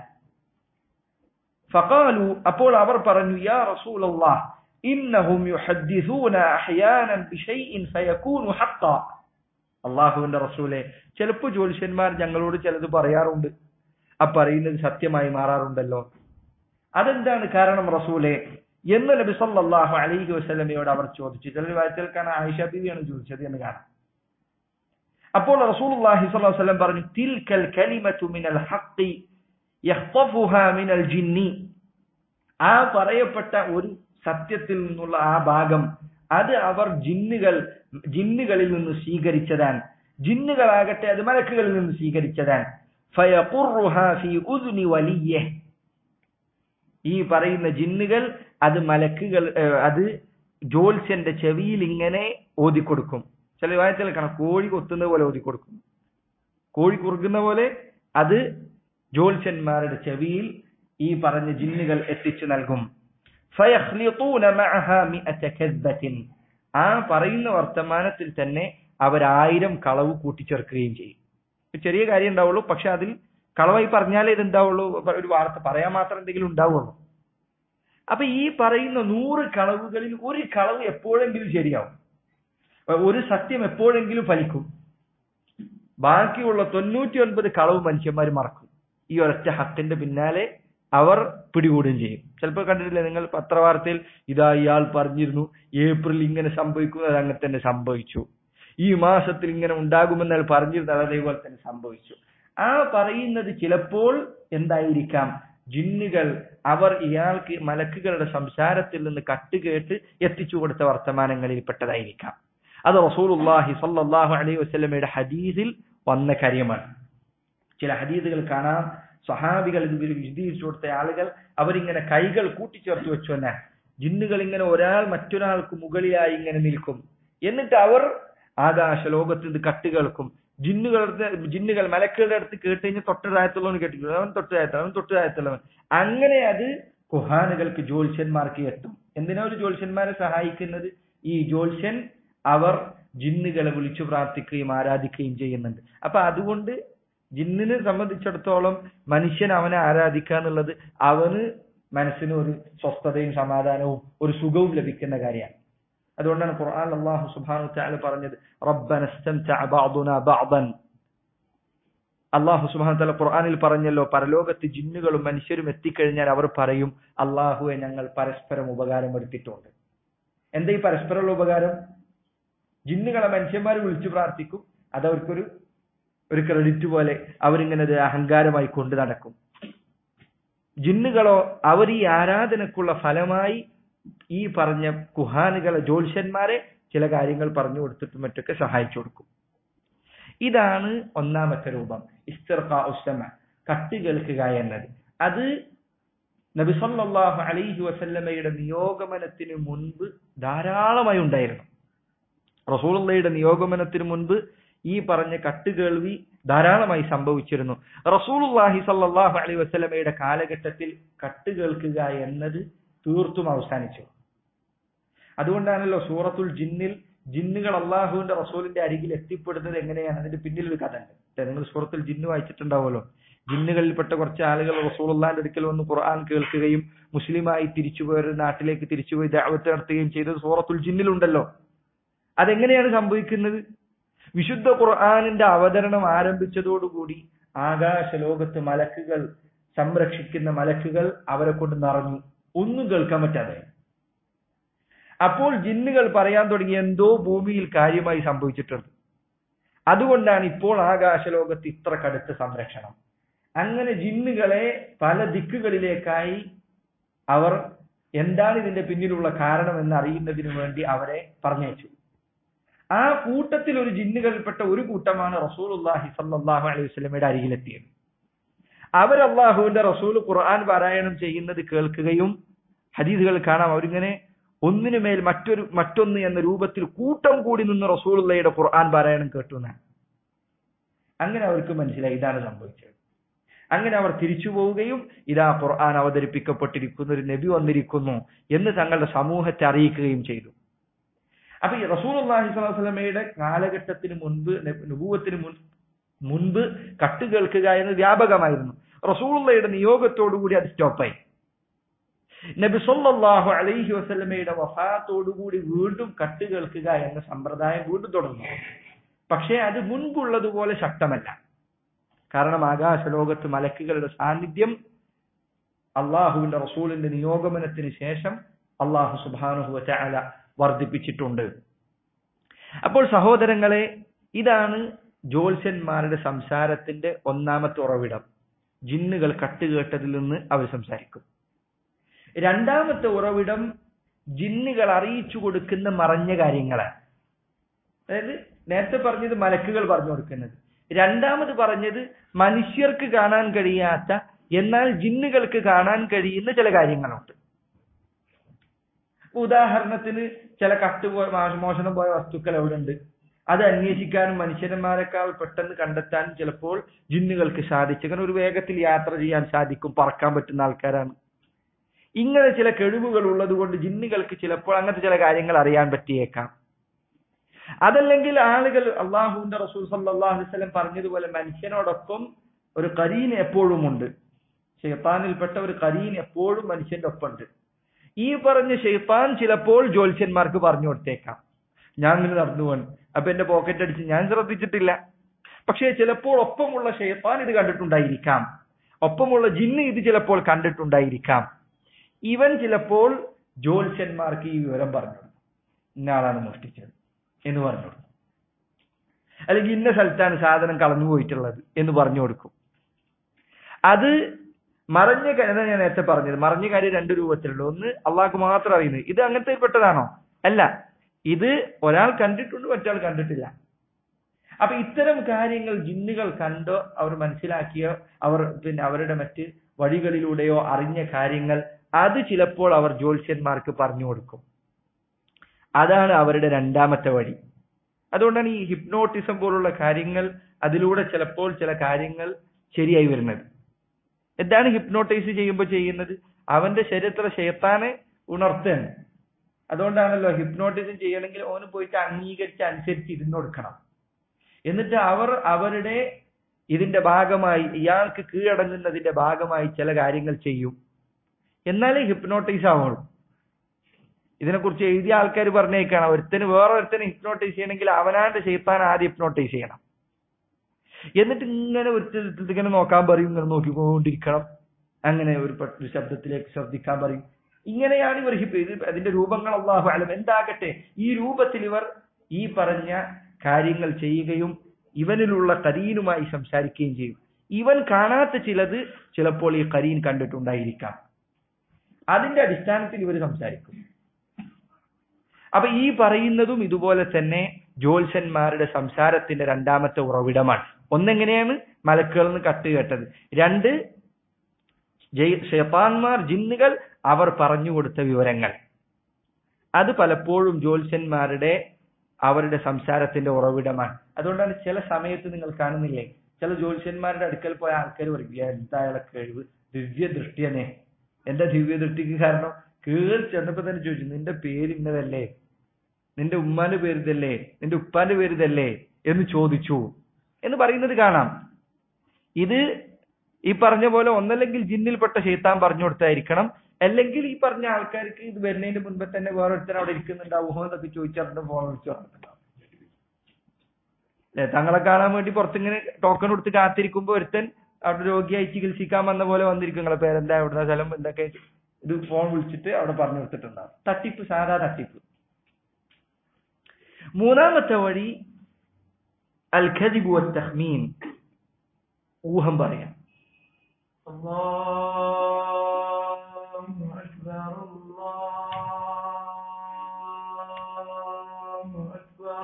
ഫഖാലു അപ്പോൾ അവർ പറഞ്ഞു യാ റസൂലല്ലാഹ് ഇന്നഹും യുഹദ്ദിസൂന അഹ്യാനൻ ബിശൈഇൻ ഫയകൂനു ഹഖ്ഖ അള്ളാഹുവിന്റെ റസൂലെ ചിലപ്പോൾ ജ്യോത്സ്യന്മാർ ഞങ്ങളോട് ചിലത് പറയാറുണ്ട് ആ പറയുന്നത് സത്യമായി മാറാറുണ്ടല്ലോ അതെന്താണ് കാരണം റസൂലെ എന്ന് നബി സല്ലല്ലാഹു അലൈഹി വസല്ലമയോട് അവർ ചോദിച്ചു ചില വായിച്ചൽക്കാണ് ആയിഷ ബീവിയാണ് ചോദിച്ചത് എന്ന് കാണാം അപ്പോൾ റസൂലുള്ളാഹി സ്വല്ലല്ലാഹു അലൈഹി വസല്ലം പറഞ്ഞു തിൽക്കൽ കലിമതു മിനൽ ഹഖ് യഖ്തഫുഹാ മിനൽ ജിന്നി ആ പറയപ്പെട്ട ഒരു സത്യത്തിൽ നിന്നുള്ള ആ ഭാഗം അത് അവർ ജിന്നുകൾ ജിന്നുകളിൽ നിന്ന് സ്വീകരിച്ചതാണ് ജിന്നുകളാകട്ടെ അത് മലക്കുകളിൽ നിന്ന് സ്വീകരിച്ചതാണ് ഫയഖുറുഹാ ഫീ ഉദ്നി വലിയ്യഹ് ഈ പറയുന്ന ജിന്നുകൾ അത് മലക്കുകൾ ഏഹ്, അത് ജോത്സ്യന്റെ ചെവിയിൽ ഇങ്ങനെ ഓതിക്കൊടുക്കും ചില വായത്തിൽ കാണാം കോഴി കൊത്തുന്ന പോലെ ഓതിക്കൊടുക്കും കോഴി കുറുക്കുന്ന പോലെ അത് ജോത്സ്യന്മാരുടെ ചെവിയിൽ ഈ പറഞ്ഞ ജിന്നുകൾ എത്തിച്ചു നൽകും ഫയഖ്ലിത്തൂന മഅഹാ മിഅത കദ്ബത്തിൻ ആ പറയുന്ന വർത്തമാനത്തിൽ തന്നെ അവരായിരം കളവ് കൂട്ടിച്ചേർക്കുകയും ചെയ്യും ഒരു ചെറിയ കാര്യം ഉണ്ടാവുള്ളൂ പക്ഷെ അതിൽ കളവായി പറഞ്ഞാലേ ഇത് ഉണ്ടാവുള്ളൂ ഒരു വാർത്ത പറയാൻ മാത്രം എന്തെങ്കിലും ഉണ്ടാവുള്ളൂ അപ്പൊ ഈ പറയുന്ന നൂറ് കളവുകളിൽ ഒരു കളവ് എപ്പോഴെങ്കിലും ശരിയാവും ഒരു സത്യം എപ്പോഴെങ്കിലും ഫലിക്കും ബാക്കിയുള്ള തൊണ്ണൂറ്റി ഒൻപത് കളവ് മനുഷ്യന്മാർ മറക്കും ഈ ഒരൊറ്റ ഹത്തിന്റെ പിന്നാലെ അവർ പിടികൂടുകയും ചെയ്യും ചിലപ്പോൾ കണ്ടിട്ടില്ലേ നിങ്ങൾ പത്രവാർത്തയിൽ ഇതാ ഇയാൾ പറഞ്ഞിരുന്നു ഏപ്രിൽ ഇങ്ങനെ സംഭവിക്കുന്നത് അങ്ങനെ തന്നെ സംഭവിച്ചു ഈ മാസത്തിൽ ഇങ്ങനെ ഉണ്ടാകുമെന്ന് അയാൾ പറഞ്ഞിരുന്നത് അതേപോലെ തന്നെ സംഭവിച്ചു ആ പറയുന്നത് ചിലപ്പോൾ എന്തായിരിക്കാം ജിന്നുകൾ അവർ ഇയാൾക്ക് മലക്കുകളുടെ സംസാരത്തിൽ നിന്ന് കട്ടുകേട്ട് എത്തിച്ചു കൊടുത്ത വർത്തമാനങ്ങളിൽ പെട്ടതായിരിക്കാം അത് റസൂലുള്ളാഹി സല്ലല്ലാഹു അലൈഹി വസല്ലമയുടെ ഹദീസിൽ വന്ന കാര്യമാണ് ചില ഹദീസുകൾ കാണാം സഹാബികൾ ഇത് വിശദീകരിച്ചു കൊടുത്ത ആളുകൾ അവരിങ്ങനെ കൈകൾ കൂട്ടിച്ചേർത്ത് വെച്ചു തന്നെ ജിന്നുകൾ ഇങ്ങനെ ഒരാൾ മറ്റൊരാൾക്ക് മുകളിലായി ഇങ്ങനെ നിൽക്കും എന്നിട്ട് അവർ ആകാശ ലോകത്ത് ഇത് കട്ട് കേൾക്കും ജിന്നുകളുടെ ജിന്നുകൾ മലക്കുകളുടെ അടുത്ത് കേട്ട് കഴിഞ്ഞാൽ തൊട്ടതായത്തുള്ളവൻ കേട്ടിട്ടുണ്ട് അവൻ തൊട്ടതായത്തുള്ളവൻ അവൻ തൊട്ടതായത്തുള്ളവൻ അങ്ങനെ അത് കുഹാനുകൾക്ക് ജ്യോത്സ്യന്മാർക്ക് എത്തും എന്തിനാ ഒരു ജ്യോത്സ്യന്മാരെ സഹായിക്കുന്നത് ഈ ജ്യോത്സ്യൻ അവർ ജിന്നുകളെ വിളിച്ചു പ്രാർത്ഥിക്കുകയും ആരാധിക്കുകയും ചെയ്യുന്നുണ്ട് അപ്പൊ അതുകൊണ്ട് ജിന്നിനെ സംബന്ധിച്ചിടത്തോളം മനുഷ്യൻ അവനെ ആരാധിക്കുക എന്നുള്ളത് അവന് മനസ്സിന് ഒരു സ്വസ്ഥതയും സമാധാനവും ഒരു സുഖവും ലഭിക്കുന്ന കാര്യമാണ് അതുകൊണ്ടാണ് ഖുർആൻ അള്ളാഹു സുബ്ഹാനഹു വതആല പറഞ്ഞത് റബ്ബന ഇസ്തംതഅ ബഅദുനാ ബഅദൻ അള്ളാഹു സുബ്ഹാനഹു വതആല ഖുർആനിൽ പറഞ്ഞല്ലോ പരലോകത്ത് ജിന്നുകളും മനുഷ്യരും എത്തിക്കഴിഞ്ഞാൽ അവർ പറയും അള്ളാഹുവെ ഞങ്ങൾ പരസ്പരം ഉപകാരം എടുത്തിട്ടുണ്ട് എന്താ ഈ പരസ്പരമുള്ള ഉപകാരം ജിന്നുകളെ മനുഷ്യന്മാർ വിളിച്ചു പ്രാർത്ഥിക്കും അതവർക്കൊരു ഒരു ക്രെഡിറ്റ് പോലെ അവരിങ്ങനെ അത് അഹങ്കാരമായി കൊണ്ടു നടക്കും ജിന്നുകളോ അവർ ഈ ആരാധനക്കുള്ള ഫലമായി ഈ പറഞ്ഞ കുഹാനുകളെ ജ്യോത്സ്യന്മാരെ ചില കാര്യങ്ങൾ പറഞ്ഞു കൊടുത്തിട്ടും മറ്റൊക്കെ സഹായിച്ചു കൊടുക്കും ഇതാണ് ഒന്നാമത്തെ രൂപം ഇസ്തിർഖാ ഉസ്തമ കട്ട് കേൾക്കുക എന്നത് അത് നബി സല്ലല്ലാഹു അലൈഹി വസല്ലമയുടെ നിയോഗമനത്തിന് മുൻപ് ധാരാളമായി ഉണ്ടായിരുന്നു റസൂലുള്ളയുടെ നിയോഗമനത്തിന് മുൻപ് ഈ പറഞ്ഞ കട്ടുകേൾവി ധാരാളമായി സംഭവിച്ചിരുന്നു റസൂലുള്ളാഹി സല്ലല്ലാഹു അലൈഹി വസല്ലമയുടെ കാലഘട്ടത്തിൽ കട്ട് കേൾക്കുക എന്നത് തീർത്തും അവസാനിച്ചു അതുകൊണ്ടാണല്ലോ സൂറത്തുൽ ജിന്നിൽ ജിന്നുകൾ അള്ളാഹുവിന്റെ റസൂലിന്റെ അരികിൽ എത്തിപ്പെടുന്നത് എങ്ങനെയാണ് അതിന്റെ പിന്നിൽ ഒരു കഥ ഉണ്ട് നിങ്ങൾ സൂറത്തുൽ ജിന്ന് വായിച്ചിട്ടുണ്ടാവുമല്ലോ ജിന്നുകളിൽപ്പെട്ട കുറച്ച് ആളുകൾ റസൂലുള്ളാന്റെ അടുക്കൽ വന്ന് ഖുർആൻ കേൾക്കുകയും മുസ്ലിമായി തിരിച്ചുപോയ ഒരു നാട്ടിലേക്ക് തിരിച്ചുപോയി ദഅവത്ത് നടത്തുകയും ചെയ്തത് സൂറത്തുൽ ജിന്നിലുണ്ടല്ലോ അതെങ്ങനെയാണ് സംഭവിക്കുന്നത് വിശുദ്ധ ഖുർആാനിന്റെ അവതരണം ആരംഭിച്ചതോടുകൂടി ആകാശ ലോകത്ത് മലക്കുകൾ സംരക്ഷിക്കുന്ന മലക്കുകൾ അവരെ കൊണ്ട് നിറഞ്ഞു ഒന്നും കേൾക്കാൻ പറ്റാതെ അപ്പോൾ ജിന്നുകൾ പറയാൻ തുടങ്ങി എന്തോ ഭൂമിയിൽ കാര്യമായി സംഭവിച്ചിട്ടുണ്ട് അതുകൊണ്ടാണ് ഇപ്പോൾ ആകാശ ലോകത്ത് ഇത്ര കടുത്ത സംരക്ഷണം അങ്ങനെ ജിന്നുകളെ പല ദിക്കുകളിലേക്കായി അവർ എന്താണ് ഇതിന്റെ പിന്നിലുള്ള കാരണം എന്ന് അറിയുന്നതിന് വേണ്ടി അവരെ പറഞ്ഞയച്ചു ആ കൂട്ടത്തിൽ ഒരു ജിന്നുകളിൽപ്പെട്ട ഒരു കൂട്ടമാണ് റസൂലുള്ളാഹി സല്ലല്ലാഹു അലൈഹി വസല്ലമയുടെ അരികിലെത്തിയത് അവർ അള്ളാഹുവിന്റെ റസൂൽ ഖുർആൻ പാരായണം ചെയ്യുന്നത് കേൾക്കുകയും ഹദീസുകൾ കാണാം അവരിങ്ങനെ ഒന്നിനു മേൽ മറ്റൊരു മറ്റൊന്ന് എന്ന രൂപത്തിൽ കൂട്ടം കൂടി നിന്ന് റസൂലുള്ളയുടെ ഖുർആൻ പാരായണം കേട്ടു എന്നാണ് അങ്ങനെ അവർക്ക് മനസ്സിലായി ഇതാണ് സംഭവിച്ചത് അങ്ങനെ അവർ തിരിച്ചു പോവുകയും ഇതാ ഖുർആൻ അവതരിപ്പിക്കപ്പെട്ടിരിക്കുന്നു ഒരു നബി വന്നിരിക്കുന്നു എന്ന് തങ്ങളുടെ സമൂഹത്തെ അറിയിക്കുകയും ചെയ്തു അപ്പൊ ഈ റസൂൽ അള്ളാഹി സ്വലാസ്ലമയുടെ കാലഘട്ടത്തിന് മുൻപ് നുപൂവത്തിന് മുൻ മുൻപ് കട്ട് കേൾക്കുക എന്ന് വ്യാപകമായിരുന്നു റസൂള്ളയുടെ നിയോഗത്തോടുകൂടി അത് സ്റ്റോപ്പായി നബി സല്ലല്ലാഹു അലൈഹി വസല്ലമയുടെ വഫാത്തോടുകൂടി വീണ്ടും കട്ട് കേൾക്കുക എന്ന സമ്പ്രദായം വീണ്ടും തുടർന്നു പക്ഷേ അത് മുൻപുള്ളതുപോലെ ശക്തമല്ല കാരണം ആകാശ ലോകത്ത് മലക്കുകളുടെ സാന്നിധ്യം അള്ളാഹുവിന്റെ റസൂലിന്റെ നിയോഗമനത്തിന് ശേഷം അള്ളാഹു സുബാനുഹു ചാല വർദ്ധിപ്പിച്ചിട്ടുണ്ട് അപ്പോൾ സഹോദരങ്ങളെ ഇതാണ് ജ്യോത്സ്യന്മാരുടെ സംസാരത്തിന്റെ ഒന്നാമത്തെ ഉറവിടം ജിന്നുകൾ കട്ടുകേട്ടതിൽ നിന്ന് അവർ സംസാരിക്കും രണ്ടാമത്തെ ഉറവിടം ജിന്നുകൾ അറിയിച്ചു കൊടുക്കുന്ന മറഞ്ഞ കാര്യങ്ങളാണ് അതായത് നേരത്തെ പറഞ്ഞത് മലക്കുകൾ പറഞ്ഞു കൊടുക്കുന്നത് രണ്ടാമത് പറഞ്ഞത് മനുഷ്യർക്ക് കാണാൻ കഴിയാത്ത എന്നാൽ ജിന്നുകൾക്ക് കാണാൻ കഴിയുന്ന ചില കാര്യങ്ങളുണ്ട് ഉദാഹരണത്തിന് ചില കട്ടുപോയ മോഷണം പോയ വസ്തുക്കൾ എവിടെ ഉണ്ട് അത് അന്വേഷിക്കാനും മനുഷ്യന്മാരെക്കാൾ പെട്ടെന്ന് കണ്ടെത്താനും ചിലപ്പോൾ ജിന്നുകൾക്ക് സാധിച്ചു അങ്ങനെ ഒരു വേഗത്തിൽ യാത്ര ചെയ്യാൻ സാധിക്കും പറക്കാൻ പറ്റുന്ന ആൾക്കാരാണ് ഇങ്ങനെ ചില കഴിവുകൾ ഉള്ളത് കൊണ്ട് ജിന്നുകൾക്ക് ചിലപ്പോൾ അങ്ങനത്തെ ചില കാര്യങ്ങൾ അറിയാൻ പറ്റിയേക്കാം അതല്ലെങ്കിൽ ആളുകൾ അള്ളാഹുവിന്റെ റസൂൽ സല്ലാഹു വസ്ലം പറഞ്ഞതുപോലെ മനുഷ്യനോടൊപ്പം ഒരു കരീൻ എപ്പോഴും ഉണ്ട് ഷെയ്ത്താനിൽപ്പെട്ട ഒരു കരീൻ എപ്പോഴും മനുഷ്യന്റെ ഒപ്പമുണ്ട് ഈ പറഞ്ഞ ഷെയ്ത്താൻ ചിലപ്പോൾ ജ്യോത്സ്യന്മാർക്ക് പറഞ്ഞു കൊടുത്തേക്കാം ഞാൻ ഇങ്ങനെ നടന്നു പോകണം അപ്പൊ എന്റെ പോക്കറ്റ് അടിച്ച് ഞാൻ ശ്രദ്ധിച്ചിട്ടില്ല പക്ഷേ ചിലപ്പോൾ ഒപ്പമുള്ള ഷെയ്ത്താൻ ഇത് കണ്ടിട്ടുണ്ടായിരിക്കാം ഒപ്പമുള്ള ജിന്ന് ഇത് ചിലപ്പോൾ കണ്ടിട്ടുണ്ടായിരിക്കാം ഇവൻ ചിലപ്പോൾ ജ്യോത്സ്യന്മാർക്ക് ഈ വിവരം പറഞ്ഞു ഇന്ന ആളാണ് മോഷ്ടിച്ചത് എന്ന് പറഞ്ഞു കൊടുക്കും അല്ലെങ്കിൽ ഇന്ന സ്ഥലത്താണ് സാധനം കളഞ്ഞു പോയിട്ടുള്ളത് എന്ന് പറഞ്ഞു കൊടുക്കും അത് മറഞ്ഞ കാര്യം ഞാൻ നേരത്തെ പറഞ്ഞത് മറഞ്ഞ കാര്യം രണ്ട് രൂപത്തിലുണ്ട് ഒന്ന് അള്ളാഹ്ക്ക് മാത്രം അറിയുന്നത് ഇത് അങ്ങനത്തെ പെട്ടതാണോ അല്ല ഇത് ഒരാൾ കണ്ടിട്ടുണ്ട് മറ്റാൾ കണ്ടിട്ടില്ല അപ്പൊ ഇത്തരം കാര്യങ്ങൾ ജിന്നുകൾ കണ്ടോ അവർ മനസ്സിലാക്കിയോ അവർ പിന്നെ അവരുടെ മറ്റ് വഴികളിലൂടെയോ അറിഞ്ഞ കാര്യങ്ങൾ അത് ചിലപ്പോൾ അവർ ജ്യോത്സ്യന്മാർക്ക് പറഞ്ഞു കൊടുക്കും അതാണ് അവരുടെ രണ്ടാമത്തെ വഴി അതുകൊണ്ടാണ് ഈ ഹിപ്നോട്ടിസം പോലുള്ള കാര്യങ്ങൾ അതിലൂടെ ചിലപ്പോൾ ചില കാര്യങ്ങൾ ശരിയായി വരുന്നത് എന്താണ് ഹിപ്നോട്ടൈസ് ചെയ്യുമ്പോൾ ചെയ്യുന്നത് അവന്റെ ശരീരത്തിലെ ഷെയ്ത്താനെ ഉണർത്തുകയാണ് അതുകൊണ്ടാണല്ലോ ഹിപ്നോട്ടിസം ചെയ്യണമെങ്കിൽ ഓന് പോയിട്ട് അംഗീകരിച്ച് അനുസരിച്ച് ഇരുന്ന് കൊടുക്കണം എന്നിട്ട് അവർ അവരുടെ ഇതിന്റെ ഭാഗമായി ഇയാൾക്ക് കീഴടങ്ങുന്നതിന്റെ ഭാഗമായി ചില കാര്യങ്ങൾ ചെയ്യും എന്നാലേ ഹിപ്നോട്ടൈസ് ആവുള്ളൂ ഇതിനെക്കുറിച്ച് എഴുതിയ ആൾക്കാർ പറഞ്ഞേക്കാണ് ഒരുത്തന് വേറെ ഒരുത്തനെ ഹിപ്നോട്ടൈസ് ചെയ്യണമെങ്കിൽ അവനാന്റെ ഷെയ്ത്താൻ ആദ്യം ഹിപ്നോട്ടൈസ് ചെയ്യണം എന്നിട്ട് ഇങ്ങനെ ഒരു ഇങ്ങനെ നോക്കാൻ പറയും ഇങ്ങനെ നോക്കിക്കൊണ്ടിരിക്കണം അങ്ങനെ ഒരു പ- ഒരു ശബ്ദത്തിലേക്ക് ശ്രദ്ധിക്കാൻ പറയും ഇങ്ങനെയാണ് ഇവർ ഹിപ്പ് ഇത് അതിന്റെ രൂപങ്ങൾ അള്ളാഹു അലം എന്താകട്ടെ ഈ രൂപത്തിൽ ഇവർ ഈ പറഞ്ഞ കാര്യങ്ങൾ ചെയ്യുകയും ഇവനിലുള്ള കരീനുമായി സംസാരിക്കുകയും ചെയ്യും ഇവൻ കാണാത്ത ചിലത് ചിലപ്പോൾ ഈ കരീൻ കണ്ടിട്ടുണ്ടായിരിക്കാം അതിന്റെ അടിസ്ഥാനത്തിൽ ഇവർ സംസാരിക്കും അപ്പൊ ഈ പറയുന്നതും ഇതുപോലെ തന്നെ ജ്യോത്സ്യന്മാരുടെ സംസാരത്തിന്റെ രണ്ടാമത്തെ ഉറവിടമാണ് ഒന്നെങ്ങനെയാണ് മലക്കുകളിൽ നിന്ന് കട്ട് കേട്ടത് രണ്ട് ജയ്- ഷെയ്ത്താന്മാർ ജിന്നുകൾ അവർ പറഞ്ഞു കൊടുത്ത വിവരങ്ങൾ അത് പലപ്പോഴും ജ്യോത്സ്യന്മാരുടെ അവരുടെ സംസാരത്തിന്റെ ഉറവിടമാണ് അതുകൊണ്ടാണ് ചില സമയത്ത് നിങ്ങൾ കാണുന്നില്ലേ ചില ജ്യോത്സ്യന്മാരുടെ അടുക്കൽ പോയ ആൾക്കാർ പറയും എന്തായാലും കഴിവ് ദിവ്യ ദൃഷ്ടിയനെ എന്താ ദിവ്യ ദൃഷ്ടിക്ക് കാരണം കേറി ചെന്നപ്പോ തന്നെ ചോദിച്ചു നിന്റെ പേര് ഇന്നതല്ലേ നിന്റെ ഉമ്മാന്റെ പേര് ഇതല്ലേ നിന്റെ ഉപ്പാന്റെ പേര് ഇതല്ലേ എന്ന് ചോദിച്ചു എന്ന് പറയുന്നത് കാണാം ഇത് ഈ പറഞ്ഞ പോലെ ഒന്നല്ലെങ്കിൽ ജിന്നിൽപ്പെട്ട ഷെയ്ത്താൻ പറഞ്ഞു കൊടുത്തായിരിക്കണം അല്ലെങ്കിൽ ഈ പറഞ്ഞ ആൾക്കാർക്ക് ഇത് വരുന്നതിന് മുൻപേ തന്നെ വേറൊരുത്തൻ അവിടെ ഇരിക്കുന്നുണ്ടാവുമോ എന്നൊക്കെ ചോദിച്ചറിഞ്ഞ ഫോൺ വിളിച്ചു പറഞ്ഞിട്ടുണ്ടാവും അല്ലെ തങ്ങളെ കാണാൻ വേണ്ടി പുറത്തിങ്ങനെ ടോക്കൺ കൊടുത്ത് കാത്തിരിക്കുമ്പോ ഒരുത്തൻ അവിടെ രോഗിയായി ചികിത്സിക്കാൻ വന്ന പോലെ വന്നിരിക്കും നിങ്ങളെ പേരെന്താ എവിടുന്ന സ്ഥലം എന്തൊക്കെ ഇത് ഫോൺ വിളിച്ചിട്ട് അവിടെ പറഞ്ഞു കൊടുത്തിട്ടുണ്ടാവും തട്ടിപ്പ് സാധാ തട്ടിപ്പ് മൂന്നാമത്തെ വഴി അൽ ഖദിബു തഹ്മീൻ ഊഹം പറയാം الله أكبر الله أكبر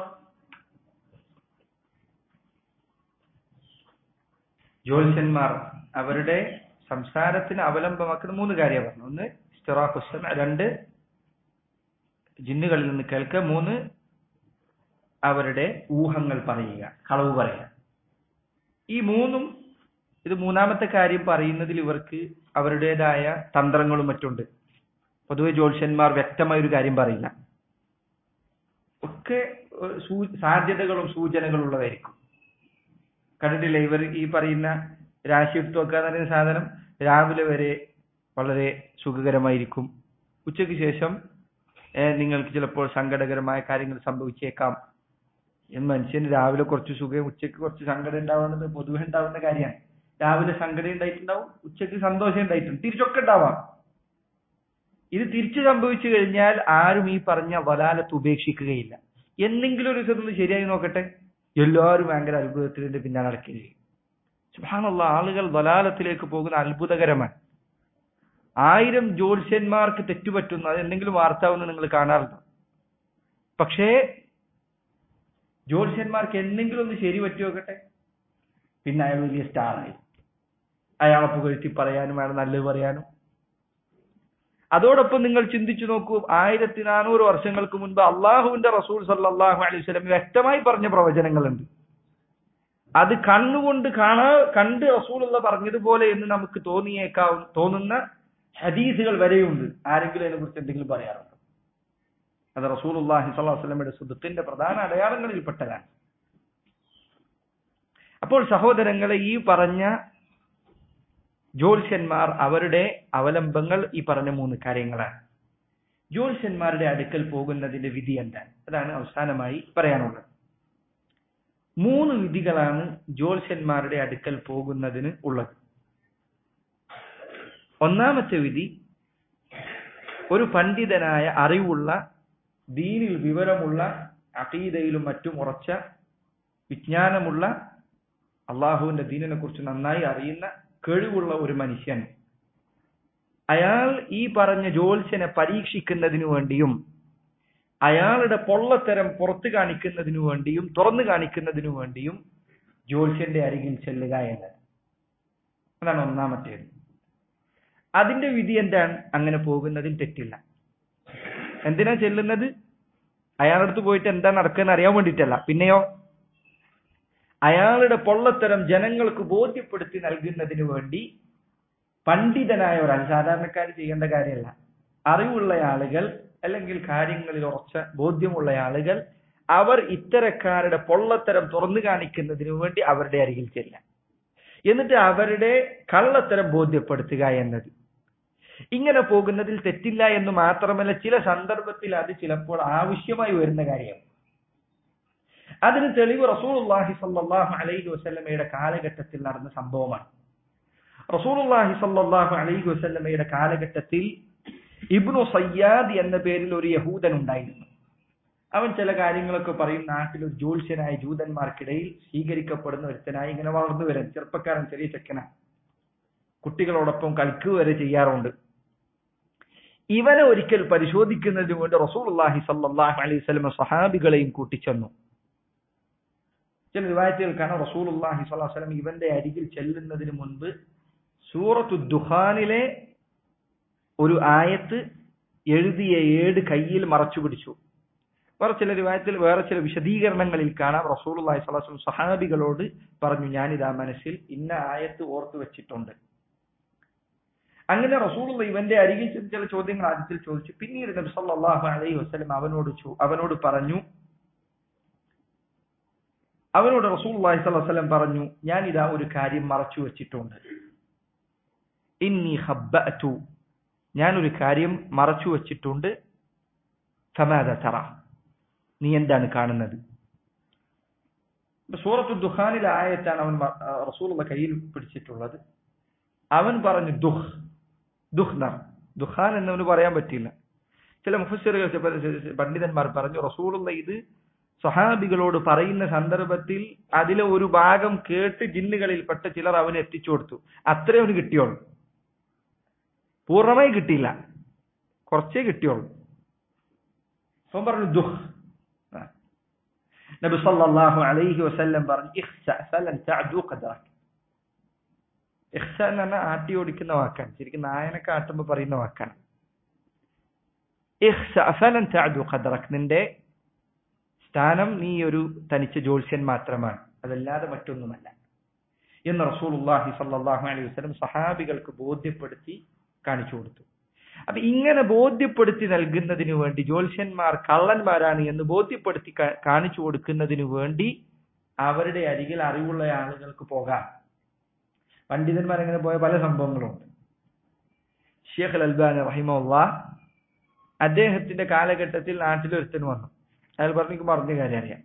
ജ്യോത്സ്യന്മാർ അവരുടെ സംസാരത്തിന് അവലംബമാക്കുന്ന മൂന്ന് കാര്യം പറഞ്ഞു ഒന്ന് ഇസ്തിറാഖുസ്സമ രണ്ട് ജിന്നുകളിൽ നിന്ന് കേൾക്കുക മൂന്ന് അവരുടെ ഊഹങ്ങൾ പറയുക കളവ് പറയുക ഈ മൂന്നും ഇത് മൂന്നാമത്തെ കാര്യം പറയുന്നതിൽ ഇവർക്ക് അവരുടേതായ തന്ത്രങ്ങളും മറ്റുണ്ട് പൊതുവെ ജ്യോത്സ്യന്മാർ വ്യക്തമായ ഒരു കാര്യം പറയില്ല ഒക്കെ ഏഹ്, സൂ- സാധ്യതകളും സൂചനകളും ഉള്ളതായിരിക്കും കണ്ടിട്ടില്ലേ ഇവർ ഈ പറയുന്ന രാശി എടുത്തു വെക്കുക എന്ന് പറയുന്ന സാധനം രാവിലെ വരെ വളരെ സുഖകരമായിരിക്കും ഉച്ചയ്ക്ക് ശേഷം ഏഹ്, നിങ്ങൾക്ക് ചിലപ്പോൾ സങ്കടകരമായ കാര്യങ്ങൾ സംഭവിച്ചേക്കാം എന്ന് മനുഷ്യന് രാവിലെ കുറച്ച് സുഖം ഉച്ചയ്ക്ക് കുറച്ച് സങ്കടം ഉണ്ടാവുന്നത് പൊതുവെ ഉണ്ടാവുന്ന കാര്യമാണ് രാവിലെ സങ്കടം ഉണ്ടായിട്ടുണ്ടാവും ഉച്ചയ്ക്ക് സന്തോഷം ഉണ്ടായിട്ടുണ്ട് തിരിച്ചൊക്കെ ഉണ്ടാവാം ഇത് തിരിച്ചു സംഭവിച്ചു കഴിഞ്ഞാൽ ആരും ഈ പറഞ്ഞ വലാലത്ത് ഉപേക്ഷിക്കുകയില്ല എന്തെങ്കിലും ഒരു ദിവസം ഒന്ന് ശരിയായി നോക്കട്ടെ എല്ലാവരും ഭയങ്കര അത്ഭുതത്തിന്റെ പിന്നാലെ നടക്കുകയും ചെയ്യും സുബ്ഹാനല്ലാ ആളുകൾ വലാലത്തിലേക്ക് പോകുന്ന അത്ഭുതകരമാണ് ആയിരം ജ്യോത്സ്യന്മാർക്ക് തെറ്റുപറ്റുന്നു അത് എന്തെങ്കിലും വാർത്താവെന്ന് നിങ്ങൾ കാണാറുണ്ടോ പക്ഷേ ജ്യോത്സ്യന്മാർക്ക് എന്തെങ്കിലും ഒന്ന് ശരി പറ്റി നോക്കട്ടെ പിന്നെ അയാൾ വലിയ സ്റ്റാറായി അയാളെ പുകഴ്ത്തി പറയാനും അയാൾ നല്ലത് പറയാനും അതോടൊപ്പം നിങ്ങൾ ചിന്തിച്ചു നോക്കൂ ആയിരത്തി നാനൂറ് വർഷങ്ങൾക്ക് മുൻപ് അള്ളാഹുവിന്റെ റസൂൽ സല്ലാഹു അലൈഹി സ്വലം വ്യക്തമായി പറഞ്ഞ പ്രവചനങ്ങളുണ്ട് അത് കണ്ണുകൊണ്ട് കാണാ കണ്ട് റസൂലുള്ള പറഞ്ഞതുപോലെ എന്ന് നമുക്ക് തോന്നിയേക്കാവും തോന്നുന്ന ഹദീസുകൾ വരെയുണ്ട് ആരെങ്കിലും അതിനെ കുറിച്ച് എന്തെങ്കിലും പറയാറുണ്ട് അത് റസൂലുള്ളാഹി സ്വല്ലല്ലാഹു അലൈഹി വസല്ലമയുടെ സുദത്തിന്റെ പ്രധാന അടയാളങ്ങളിൽപ്പെട്ടതാണ് അപ്പോൾ സഹോദരങ്ങളെ ഈ പറഞ്ഞ ജ്യോത്സ്യന്മാർ അവരുടെ അവലംബങ്ങൾ ഈ പറഞ്ഞ മൂന്ന് കാര്യങ്ങളാണ് ജ്യോത്സ്യന്മാരുടെ അടുക്കൽ പോകുന്നതിന്റെ വിധി എന്താണ് അതാണ് അവസാനമായി പറയാനുള്ളത് മൂന്ന് വിധികളാണ് ജ്യോത്സ്യന്മാരുടെ അടുക്കൽ പോകുന്നതിന് ഉള്ളത് ഒന്നാമത്തെ വിധി ഒരു പണ്ഡിതനായ അറിവുള്ള ദീനിൽ വിവരമുള്ള അഖീദയിലും മറ്റും ഉറച്ച വിജ്ഞാനമുള്ള അള്ളാഹുവിന്റെ ദീനിനെ കുറിച്ച് നന്നായി അറിയുന്ന കഴിവുള്ള ഒരു മനുഷ്യൻ അയാൾ ഈ പറഞ്ഞ ജ്യോത്സ്യനെ പരീക്ഷിക്കുന്നതിനു വേണ്ടിയും അയാളുടെ പൊള്ളത്തരം പുറത്തു കാണിക്കുന്നതിനു വേണ്ടിയും തുറന്നു കാണിക്കുന്നതിനു വേണ്ടിയും ജ്യോത്സ്യന്റെ അരികിൽ ചെല്ലുക എന്നത് അതാണ് ഒന്നാമത്തേത് അതിന്റെ വിധി എന്താണ് അങ്ങനെ പോകുന്നതിൽ തെറ്റില്ല എന്തിനാ ചെല്ലുന്നത് അയാളുടെ അടുത്ത് പോയിട്ട് എന്താ നടക്കുന്നത് അറിയാൻ വേണ്ടിയിട്ടല്ല പിന്നെയോ അയാളുടെ പൊള്ളത്തരം ജനങ്ങൾക്ക് ബോധ്യപ്പെടുത്തി നൽകുന്നതിന് വേണ്ടി പണ്ഡിതനായ ഒരാൾ സാധാരണക്കാർ ചെയ്യേണ്ട കാര്യമല്ല അറിവുള്ള ആളുകൾ അല്ലെങ്കിൽ കാര്യങ്ങളിൽ ഉറച്ച ബോധ്യമുള്ള ആളുകൾ അവർ ഇത്തരക്കാരുടെ പൊള്ളത്തരം തുറന്നു കാണിക്കുന്നതിന് വേണ്ടി അവരുടെ അരികിൽ ചെല്ലാം എന്നിട്ട് അവരുടെ കള്ളത്തരം ബോധ്യപ്പെടുത്തുക എന്നത് ഇങ്ങനെ പോകുന്നതിൽ തെറ്റില്ല എന്ന് മാത്രമല്ല ചില സന്ദർഭത്തിൽ അത് ചിലപ്പോൾ ആവശ്യമായി വരുന്ന കാര്യം അതിന് തെളിവ് റസൂലുള്ളാഹി സ്വല്ലല്ലാഹു അലൈഹി വസല്ലമയുടെ കാലഘട്ടത്തിൽ നടന്ന സംഭവമാണ് റസൂലുള്ളാഹി സ്വല്ലല്ലാഹു അലൈഹി വസല്ലമയുടെ കാലഘട്ടത്തിൽ ഇബ്നു സയ്യാദ് എന്ന പേരിൽ ഒരു യഹൂദൻ ഉണ്ടായിരുന്നു അവൻ ചില കാര്യങ്ങളൊക്കെ പറയും നാട്ടിൽ ഒരു ജ്യോത്സ്യനായ ജൂതന്മാർക്കിടയിൽ സ്വീകരിക്കപ്പെടുന്ന ഒരുത്തനായി ഇങ്ങനെ വളർന്നു വരാൻ ചെറുപ്പക്കാരൻ ചെറിയ ചെക്കനാണ് കുട്ടികളോടൊപ്പം കളിക്കുക വരെ ചെയ്യാറുണ്ട് ഇവനെ ഒരിക്കൽ പരിശോധിക്കുന്നതിന് വേണ്ടി റസൂലുള്ളാഹി സല്ലല്ലാഹു അലൈഹി വസല്ലം സഹാബികളെയും കൂട്ടിച്ചെന്നു ചില റിവായത്തുകൾ കാണാം റസൂലുള്ളാഹി സ്വല്ലല്ലാഹു അലൈഹി വസല്ലം ഇവന്റെ അരികിൽ ചെല്ലുന്നതിന് മുൻപ് സൂറത്തു ദുഹാനിലെ ഒരു ആയത്ത് എഴുതിയ ഏട് കയ്യിൽ മറച്ചു പിടിച്ചു വേറെ ചില രൂപത്തിൽ വേറെ ചില വിശദീകരണങ്ങളിൽ കാണാം റസൂലുള്ളാഹി സ്വല്ലല്ലാഹു അലൈഹി വസല്ലം സഹാബികളോട് പറഞ്ഞു ഞാനിതാ മനസ്സിൽ ഇന്ന ആയത്ത് ഓർത്തു വെച്ചിട്ടുണ്ട് അങ്ങനെ റസൂലുള്ള ഇവന്റെ അരികിൽ ചെന്ന് ചില ചോദ്യങ്ങൾ ആദ്യത്തിൽ ചോദിച്ചു പിന്നീട് നബി സല്ലല്ലാഹു അലൈഹി വസല്ലം അവനോട് ചോ- അവനോട് പറഞ്ഞു അവനോട് റസൂലുള്ളാഹി സ്വല്ലല്ലാഹു അലൈഹി വസല്ലം പറഞ്ഞു ഞാൻ ഇതാ ഒരു കാര്യം മറച്ചു വെച്ചിട്ടുണ്ട് ഇന്നി ഹബ്ബഅതു ഞാൻ ഒരു കാര്യം മറച്ചു വെച്ചിട്ടുണ്ട് ഫമാദ തറ നീ എന്താണ് കാണുന്നത് ഇപ്പൊ സൂറത്തു ദുഹാനിലെ ആയത്താണ് അവൻ മ- ആ, റസൂലുള്ള കയ്യിൽ പിടിച്ചിട്ടുള്ളത് അവൻ പറഞ്ഞു ദുഹ് ദുഹ് നർ ദുഹാൻ എന്നവന് പറയാൻ പറ്റില്ല ചില മുഫസ്സിറുകൾ ചില പണ്ഡിതന്മാർ പറഞ്ഞു റസൂലുള്ള ഇത് സഹാബികളോട് പറയുന്ന സന്ദർഭത്തിൽ അതിലെ ഒരു ഭാഗം കേട്ട് ജിന്നുകളിൽപ്പെട്ട ചിലർ അവന് എത്തിച്ചു കൊടുത്തു അത്രേ അവന് കിട്ടിയുള്ളൂ പൂർണ്ണമായി കിട്ടിയില്ല കുറച്ചേ കിട്ടിയുള്ളൂ അവൻ പറഞ്ഞു ദുഹ് ആ. നബി സല്ലല്ലാഹു അലൈഹി വസല്ലം പറഞ്ഞു ഇഖ്സ ഫലൻ തഅദു ഖദറക ഇഖ്സ എന്ന് പറഞ്ഞാൽ ആട്ടി ഓടിക്കുന്ന വാക്കാണ് ശരിക്കും നായനൊക്കെ ആട്ടുമ്പോൾ പറയുന്ന വാക്കാണ് ഇഖ്സ ഫലൻ തഅദു ഖദറക നിന്റെ സ്ഥാനം നീ ഒരു തനിച്ച ജ്യോത്സ്യൻ മാത്രമാണ് അതല്ലാതെ മറ്റൊന്നുമല്ല എന്ന് റസൂലുള്ളാഹി സ്വല്ലല്ലാഹു അലൈഹി വസല്ലം സഹാബികൾക്ക് ബോധ്യപ്പെടുത്തി കാണിച്ചു കൊടുത്തു അപ്പൊ ഇങ്ങനെ ബോധ്യപ്പെടുത്തി നൽകുന്നതിന് വേണ്ടി ജ്യോത്സ്യന്മാർ കള്ളന്മാരാണ് എന്ന് ബോധ്യപ്പെടുത്തി കാ- കാണിച്ചു കൊടുക്കുന്നതിന് വേണ്ടി അവരുടെ അരികിൽ അറിവുള്ള ആളുകൾക്ക് പോകാം പണ്ഡിതന്മാർ അങ്ങനെ പോയ പല സംഭവങ്ങളുണ്ട് ഷേഖ് അൽബാൻ റഹിമുള്ള അദ്ദേഹത്തിന്റെ കാലഘട്ടത്തിൽ നാട്ടിലൊരുത്തന് വന്നു അയാൾ പറഞ്ഞു "എനിക്ക് മറിഞ്ഞ കാര്യം അറിയാം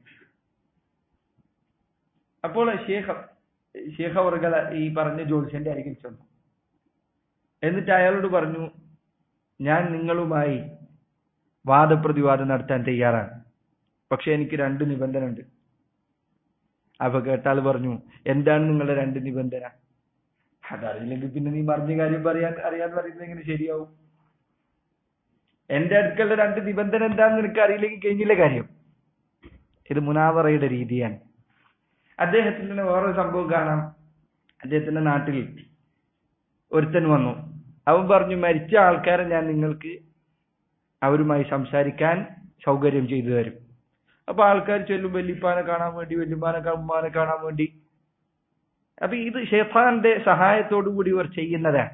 അപ്പോൾ ഷേഖ് ഷേഖ് അവർകൾ ഈ പറഞ്ഞ ജ്യോത്സ്യന്റെ അരികിൽ ചെന്നു എന്നിട്ട് അയാളോട് പറഞ്ഞു ഞാൻ നിങ്ങളുമായി വാദപ്രതിവാദം നടത്താൻ തയ്യാറാണ് പക്ഷെ എനിക്ക് രണ്ട് നിബന്ധന ഉണ്ട് അപ്പൊ കേട്ടാൾ പറഞ്ഞു എന്താണ് നിങ്ങളുടെ രണ്ട് നിബന്ധന അതറിയില്ലെങ്കിൽ പിന്നെ നീ മറിഞ്ഞ കാര്യം പറയാൻ അറിയാന്ന് പറയുന്നത് എങ്ങനെ ശരിയാവും എന്റെ അടുക്കളുടെ രണ്ട് നിബന്ധന എന്താണെന്ന് നിനക്ക് അറിയില്ലെങ്കിൽ കഴിഞ്ഞില്ല കാര്യം ഇത് മുനാവറയുടെ രീതിയാണ് അദ്ദേഹത്തിന്റെ വേറൊരു സംഭവം കാണാം അദ്ദേഹത്തിന്റെ നാട്ടിൽ ഒരുത്തൻ വന്നു അവൻ പറഞ്ഞു മരിച്ച ആൾക്കാരെ ഞാൻ നിങ്ങൾക്ക് അവരുമായി സംസാരിക്കാൻ സൗകര്യം ചെയ്തു തരും അപ്പൊ ആൾക്കാർ ചെല്ലും വല്യപ്പാനെ കാണാൻ വേണ്ടി വല്യമ്മാനെ ഉമ്മാനെ കാണാൻ വേണ്ടി അപ്പൊ ഇത് ഷെഫാന്റെ സഹായത്തോടു കൂടി ഇവർ ചെയ്യുന്നതാണ്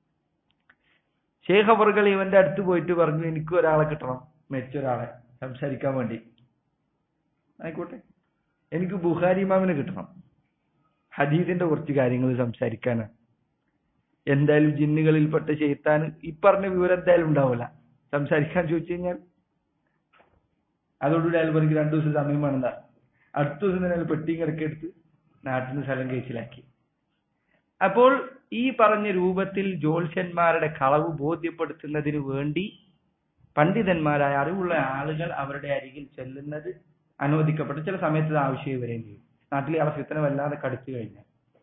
ഷേഖ് അവർകൾ ഇവന്റെ അടുത്ത് പോയിട്ട് പറഞ്ഞു എനിക്ക് ഒരാളെ കിട്ടണം മരിച്ച ഒരാളെ സംസാരിക്കാൻ വേണ്ടി ആയിക്കോട്ടെ എനിക്ക് ബുഹാരി ഇമാമിനെ കിട്ടണം ഹദീദിന്റെ കുറച്ച് കാര്യങ്ങൾ സംസാരിക്കാനാണ് എന്തായാലും ജിന്നുകളിൽപ്പെട്ട ചെയ്ത്താൻ ഈ പറഞ്ഞ വിവരം എന്തായാലും ഉണ്ടാവില്ല സംസാരിക്കാൻ ചോദിച്ചു കഴിഞ്ഞാൽ അതോടുകൂടി അയാൾ എനിക്ക് രണ്ടു ദിവസം സമയം വേണമെന്നാ അടുത്ത ദിവസം തന്നെ അയാൾ പെട്ടിയും കിടക്കി എടുത്ത് നാട്ടിൽ നിന്ന് സ്ഥലം കഴിച്ചിലാക്കി അപ്പോൾ ഈ പറഞ്ഞ രൂപത്തിൽ ജ്യോത്സ്യന്മാരുടെ കളവ് ബോധ്യപ്പെടുത്തുന്നതിന് വേണ്ടി പണ്ഡിതന്മാരായ അറിവുള്ള ആളുകൾ അവരുടെ അരികിൽ ചെല്ലുന്നത് അനുവദിക്കപ്പെട്ട ചില സമയത്ത് ഇത് ആവശ്യമായി വരികയും ചെയ്യും നാട്ടിലെ അവസ്ഥ വല്ലാതെ കടുത്തു കഴിഞ്ഞാൽ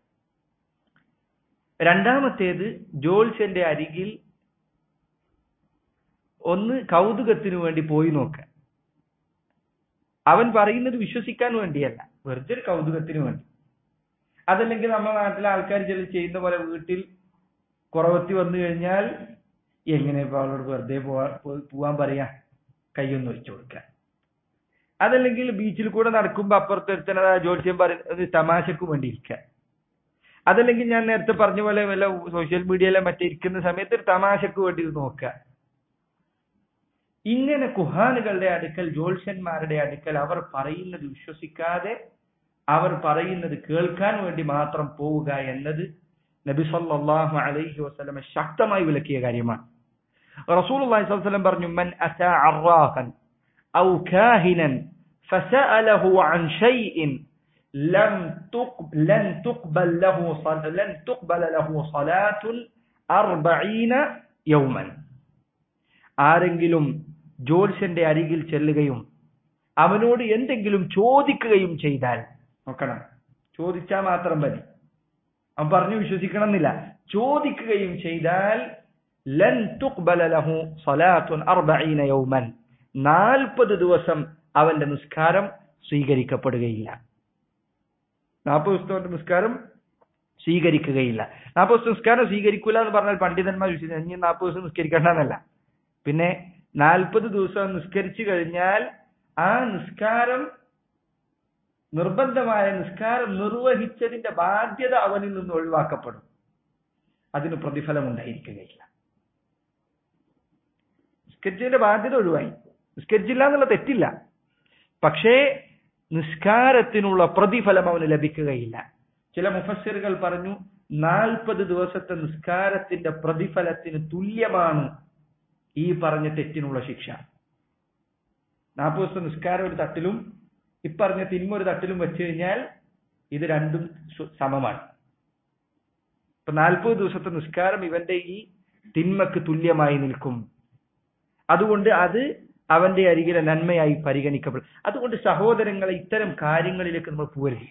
രണ്ടാമത്തേത് ജോത്സ്യന്റെ അരികിൽ ഒന്ന് കൗതുകത്തിനു വേണ്ടി പോയി നോക്കാൻ അവൻ പറയുന്നത് വിശ്വസിക്കാൻ വേണ്ടിയല്ല വെറുതെ ഒരു കൗതുകത്തിന് വേണ്ടി അതല്ലെങ്കിൽ നമ്മുടെ നാട്ടിലെ ആൾക്കാർ ചില ചെയ്യുന്ന പോലെ വീട്ടിൽ കുറവത്തി വന്നു കഴിഞ്ഞാൽ എങ്ങനെ ഇപ്പൊ അവളോട് വെറുതെ പോവാ പോ- പോവാൻ പറയാ കൈയൊന്ന് വെച്ചു കൊടുക്കാൻ അതല്ലെങ്കിൽ ബീച്ചിൽ കൂടെ നടക്കുമ്പോ അപ്പുറത്തൊരുത്തന ജോത്സ്യം പറയുന്നത് തമാശക്ക് വേണ്ടി ഇരിക്കാൻ അതല്ലെങ്കിൽ ഞാൻ നേരത്തെ പറഞ്ഞ പോലെ വല്ല സോഷ്യൽ മീഡിയയിലെ മറ്റേ ഇരിക്കുന്ന സമയത്ത് ഒരു തമാശക്ക് വേണ്ടി ഇത് നോക്കുക ഇങ്ങനെ കുഹാനുകളുടെ അടുക്കൽ ജ്യോത്സ്യന്മാരുടെ അടുക്കൽ അവർ പറയുന്നത് വിശ്വസിക്കാതെ അവർ പറയുന്നത് കേൾക്കാൻ വേണ്ടി മാത്രം പോവുക എന്നത് നബി സല്ലല്ലാഹു അലൈഹി വസല്ലമ ശക്തമായി വിലക്കിയ കാര്യമാണ് റസൂലുള്ളാഹി സ്വല്ലല്ലാഹു അലൈഹി വസല്ലം പറഞ്ഞു മൻ അതാ അറാഫൻ ഔ കാഹിനൻ فسأله عن شيء لم تقبل لن تقبل له صل- لن تقبل له صلاة أربعين يوما ആരെങ്കിലും ജ്യോത്സ്യന്റെ അരികിൽ ചെല്ലുകയും അവനോട് എന്തെങ്കിലും ചോദിക്കുകയും ചെയ്താൽ നോക്കണം ചോദിച്ചാൽ മാത്രം മതി അവൻ പറഞ്ഞു വിശ്വസിക്കണം എന്നില്ല ചോദിക്കുകയും ചെയ്താൽ ലൻ തുഖ്ബല ലഹു സലാത്തുൻ അർബഈന യൗമൻ നാൽപ്പത് ദിവസം അവന്റെ നിസ്കാരം സ്വീകരിക്കപ്പെടുകയില്ല നാൽപ്പത് ദിവസത്തെ നിസ്കാരം സ്വീകരിക്കുകയില്ല നാൽപ്പത് ദിവസം നിസ്കാരം സ്വീകരിക്കൂല എന്ന് പറഞ്ഞാൽ പണ്ഡിതന്മാർ വിശ്വസിച്ചു ഇനി നാൽപ്പത് ദിവസം നിസ്കരിക്കേണ്ടെന്നല്ല പിന്നെ നാൽപ്പത് ദിവസം നിസ്കരിച്ചു കഴിഞ്ഞാൽ ആ നിസ്കാരം നിർബന്ധമായ നിസ്കാരം നിർവഹിച്ചതിന്റെ ബാധ്യത അവനിൽ നിന്ന് ഒഴിവാക്കപ്പെടും അതിന് പ്രതിഫലം ഉണ്ടായിരിക്കുകയില്ല നിസ്കരിച്ചതിന്റെ ബാധ്യത ഒഴിവായി നിസ്കരിച്ചില്ല എന്നുള്ള തെറ്റില്ല പക്ഷേ നിസ്കാരത്തിനുള്ള പ്രതിഫലം അവന് ലഭിക്കുകയില്ല ചില മുഫസ്സിറുകൾ പറഞ്ഞു നാൽപ്പത് ദിവസത്തെ നിസ്കാരത്തിന്റെ പ്രതിഫലത്തിന് തുല്യമാണ് ഈ പറഞ്ഞ തെറ്റിനുള്ള ശിക്ഷ നാൽപ്പത് ദിവസത്തെ നിസ്കാരം ഒരു തട്ടിലും ഇപ്പറഞ്ഞ തിന്മ ഒരു തട്ടിലും വെച്ച് കഴിഞ്ഞാൽ ഇത് രണ്ടും സു- സമമാണ് ഇപ്പൊ നാൽപ്പത് ദിവസത്തെ നിസ്കാരം ഇവന്റെ ഈ തിന്മക്ക് തുല്യമായി നിൽക്കും അതുകൊണ്ട് അത് അവന്റെ അരികിലെ നന്മയായി പരിഗണിക്കപ്പെടും അതുകൊണ്ട് സഹോദരങ്ങളെ ഇത്തരം കാര്യങ്ങളിലേക്ക് നമ്മൾ പോരുത്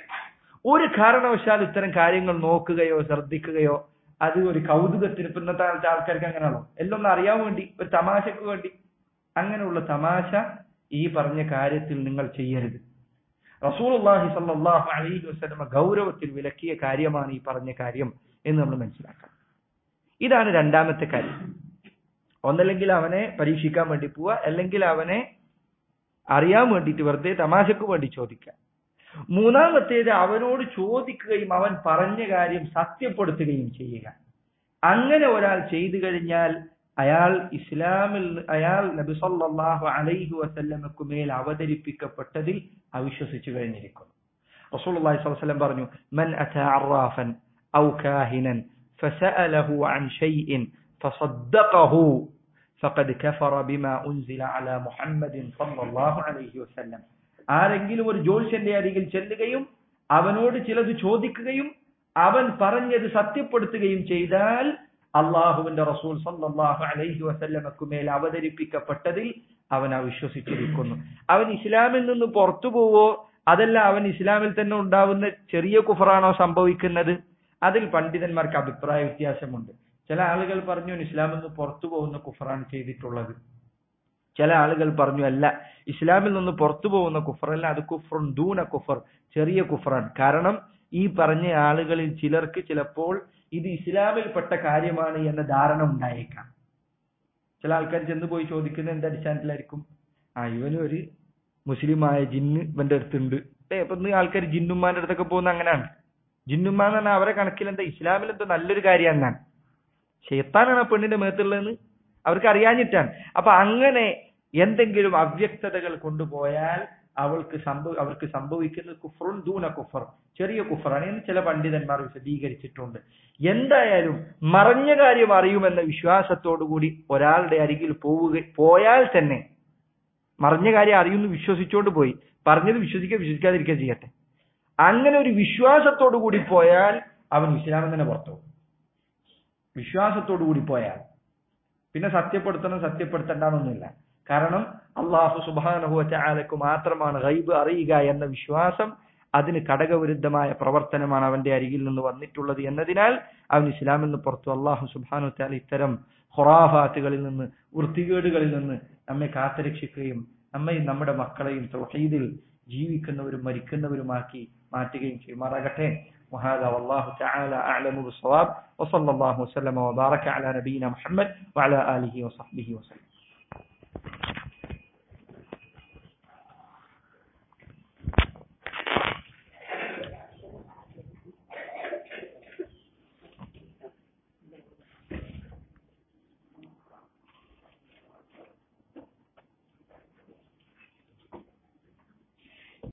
ഒരു കാരണവശാലും ഇത്തരം കാര്യങ്ങൾ നോക്കുകയോ ശ്രദ്ധിക്കുകയോ അത് ഒരു കൗതുകത്തിന് ഇപ്പൊ ഇന്നത്തെ കാലത്തെ ആൾക്കാർക്ക് അങ്ങനെയാണോ എല്ലാം ഒന്ന് അറിയാൻ വേണ്ടി ഒരു തമാശക്ക് വേണ്ടി അങ്ങനെയുള്ള തമാശ ഈ പറഞ്ഞ കാര്യത്തിൽ നിങ്ങൾ ചെയ്യരുത് റസൂലുള്ളാഹി സ്വല്ലല്ലാഹു അലൈഹി വസല്ലമ ഗൗരവത്തിൽ വിലക്കിയ കാര്യമാണ് ഈ പറഞ്ഞ കാര്യം എന്ന് നമ്മൾ മനസ്സിലാക്കണം ഇതാണ് രണ്ടാമത്തെ കാര്യം ഒന്നല്ലെങ്കിൽ അവനെ പരീക്ഷിക്കാൻ വേണ്ടി പോവുക അല്ലെങ്കിൽ അവനെ അറിയാൻ വേണ്ടിയിട്ട് വെറുതെ തമാശക്ക് വേണ്ടി ചോദിക്കുക മൂന്നാമത്തേത് അവനോട് ചോദിക്കുകയും അവൻ പറഞ്ഞ കാര്യം സത്യപ്പെടുത്തുകയും ചെയ്യുക അങ്ങനെ ഒരാൾ ചെയ്തു കഴിഞ്ഞാൽ അയാൾ ഇസ്ലാമിൽ അയാൾ നബി സല്ലല്ലാഹു അലൈഹി വസല്ലമക്ക് മേൽ അവതരിപ്പിക്കപ്പെട്ടതിൽ അവിശ്വസിച്ചു കഴിഞ്ഞിരിക്കുന്നു റസൂലുള്ളാഹി സ്വല്ലല്ലാഹു അലൈഹി വസല്ലം പറഞ്ഞു മൻ അതാ അറാഫൻ ഔ കാഹിനൻ ഫസഅലഹു അൻ ഷൈഇൻ ഫസദ്ദഖഹു ഫഖദ് കഫറ ബിമാ ഉൻസില അലാ മുഹമ്മദിൻ സല്ലല്ലാഹു അലൈഹി വസല്ലം ആരെങ്കിലും ഒരു ജ്യോത്സ്യന്റെ അരികിൽ ചെല്ലുകയും അവനോട് ചിലത് ചോദിക്കുകയും അവൻ പറഞ്ഞത് സത്യപ്പെടുത്തുകയും ചെയ്താൽ അള്ളാഹുവിന്റെ റസൂൽ സല്ലല്ലാഹു അലൈഹി വസല്ലമക്ക് മേൽ അവതരിപ്പിക്കപ്പെട്ടതിൽ അവൻ അവിശ്വസിച്ചിരിക്കുന്നു അവൻ ഇസ്ലാമിൽ നിന്ന് പുറത്തു പോവോ അതല്ല അവൻ ഇസ്ലാമിൽ തന്നെ ഉണ്ടാവുന്ന ചെറിയ കുഫറാണോ സംഭവിക്കുന്നത് അതിൽ പണ്ഡിതന്മാർക്ക് അഭിപ്രായ വ്യത്യാസമുണ്ട് ചില ആളുകൾ പറഞ്ഞു "അവൻ ഇസ്ലാമിൽ നിന്ന് പുറത്തു പോകുന്ന കുഫറാണ് ചെയ്തിട്ടുള്ളത് ചില ആളുകൾ പറഞ്ഞു അല്ല ഇസ്ലാമിൽ നിന്ന് പുറത്തു പോകുന്ന കുഫറല്ല അത് കുഫറുൻ ദൂന കുഫർ ചെറിയ കുഫറാണ് കാരണം ഈ പറഞ്ഞ ആളുകളിൽ ചിലർക്ക് ചിലപ്പോൾ ഇത് ഇസ്ലാമിൽപ്പെട്ട കാര്യമാണ് എന്ന ധാരണ ഉണ്ടായേക്കാം ചില ആൾക്കാർ ചെന്ന് പോയി ചോദിക്കുന്നത് എന്ത് അടിസ്ഥാനത്തിലായിരിക്കും ആ ഇവന് ഒരു മുസ്ലിമായ ജിന്ന് ഇവന്റെ അടുത്തുണ്ട് ഏ അപ്പൊ ഇന്ന് ആൾക്കാർ ജിന്നുമാന്റെ അടുത്തൊക്കെ പോകുന്ന അങ്ങനെയാണ് ജിന്നുമ്മ എന്ന് പറഞ്ഞാൽ അവരെ കണക്കിൽ എന്താ ഇസ്ലാമിൽ എന്തോ നല്ലൊരു കാര്യമാണ് ഷെയ്ത്താനാണ് ആ പെണ്ണിന്റെ മേത്തുള്ളതെന്ന് അവർക്ക് അറിയാഞ്ഞിട്ടാണ് അപ്പൊ അങ്ങനെ എന്തെങ്കിലും അവ്യക്തതകൾ കൊണ്ടുപോയാൽ അവൾക്ക് സംഭവ അവർക്ക് സംഭവിക്കുന്നത് കുഫറുൻ ദൂന കുഫർ ചെറിയ കുഫറാണ് എന്ന് ചില പണ്ഡിതന്മാർ വിശദീകരിച്ചിട്ടുണ്ട് എന്തായാലും മറഞ്ഞ കാര്യം അറിയുമെന്ന വിശ്വാസത്തോടു കൂടി ഒരാളുടെ അരികിൽ പോവുക പോയാൽ തന്നെ മറഞ്ഞ കാര്യം അറിയുമെന്ന് വിശ്വസിച്ചുകൊണ്ട് പോയി പറഞ്ഞത് വിശ്വസിക്കുക വിശ്വസിക്കാതിരിക്കുക ചെയ്യട്ടെ അങ്ങനെ ഒരു വിശ്വാസത്തോടു കൂടി പോയാൽ അവൻ ഇസ്ലാമിൽ തന്നെ പുറത്തു പോകും വിശ്വാസത്തോടു കൂടി പോയാൽ പിന്നെ സത്യപ്പെടുത്തണം സത്യപ്പെടുത്തണ്ടെന്നൊന്നുമില്ല കാരണം അള്ളാഹു സുബാനുഭവച്ചാലക്ക് മാത്രമാണ് ഗൈബ് അറിയുക എന്ന വിശ്വാസം അതിന് ഘടകവിരുദ്ധമായ പ്രവർത്തനമാണ് അവന്റെ അരികിൽ നിന്ന് വന്നിട്ടുള്ളത് എന്നതിനാൽ അവൻ ഇസ്ലാമിൽ നിന്ന് പുറത്തു അള്ളാഹു സുബാനു താല ഇത്തരം ഹൊറാഫാത്തുകളിൽ നിന്ന് വൃത്തികേടുകളിൽ നിന്ന് നമ്മെ കാത്തുരക്ഷിക്കുകയും നമ്മയും നമ്മുടെ മക്കളെയും തൗഹീദിൽ ജീവിക്കുന്നവരും മരിക്കുന്നവരുമാക്കി മാറ്റുകയും ചെയ്യുമാറാകട്ടെ وهذا والله تعالى أعلم بالصواب وصلى الله وسلم وبارك على نبينا محمد وعلى آله وصحبه وسلم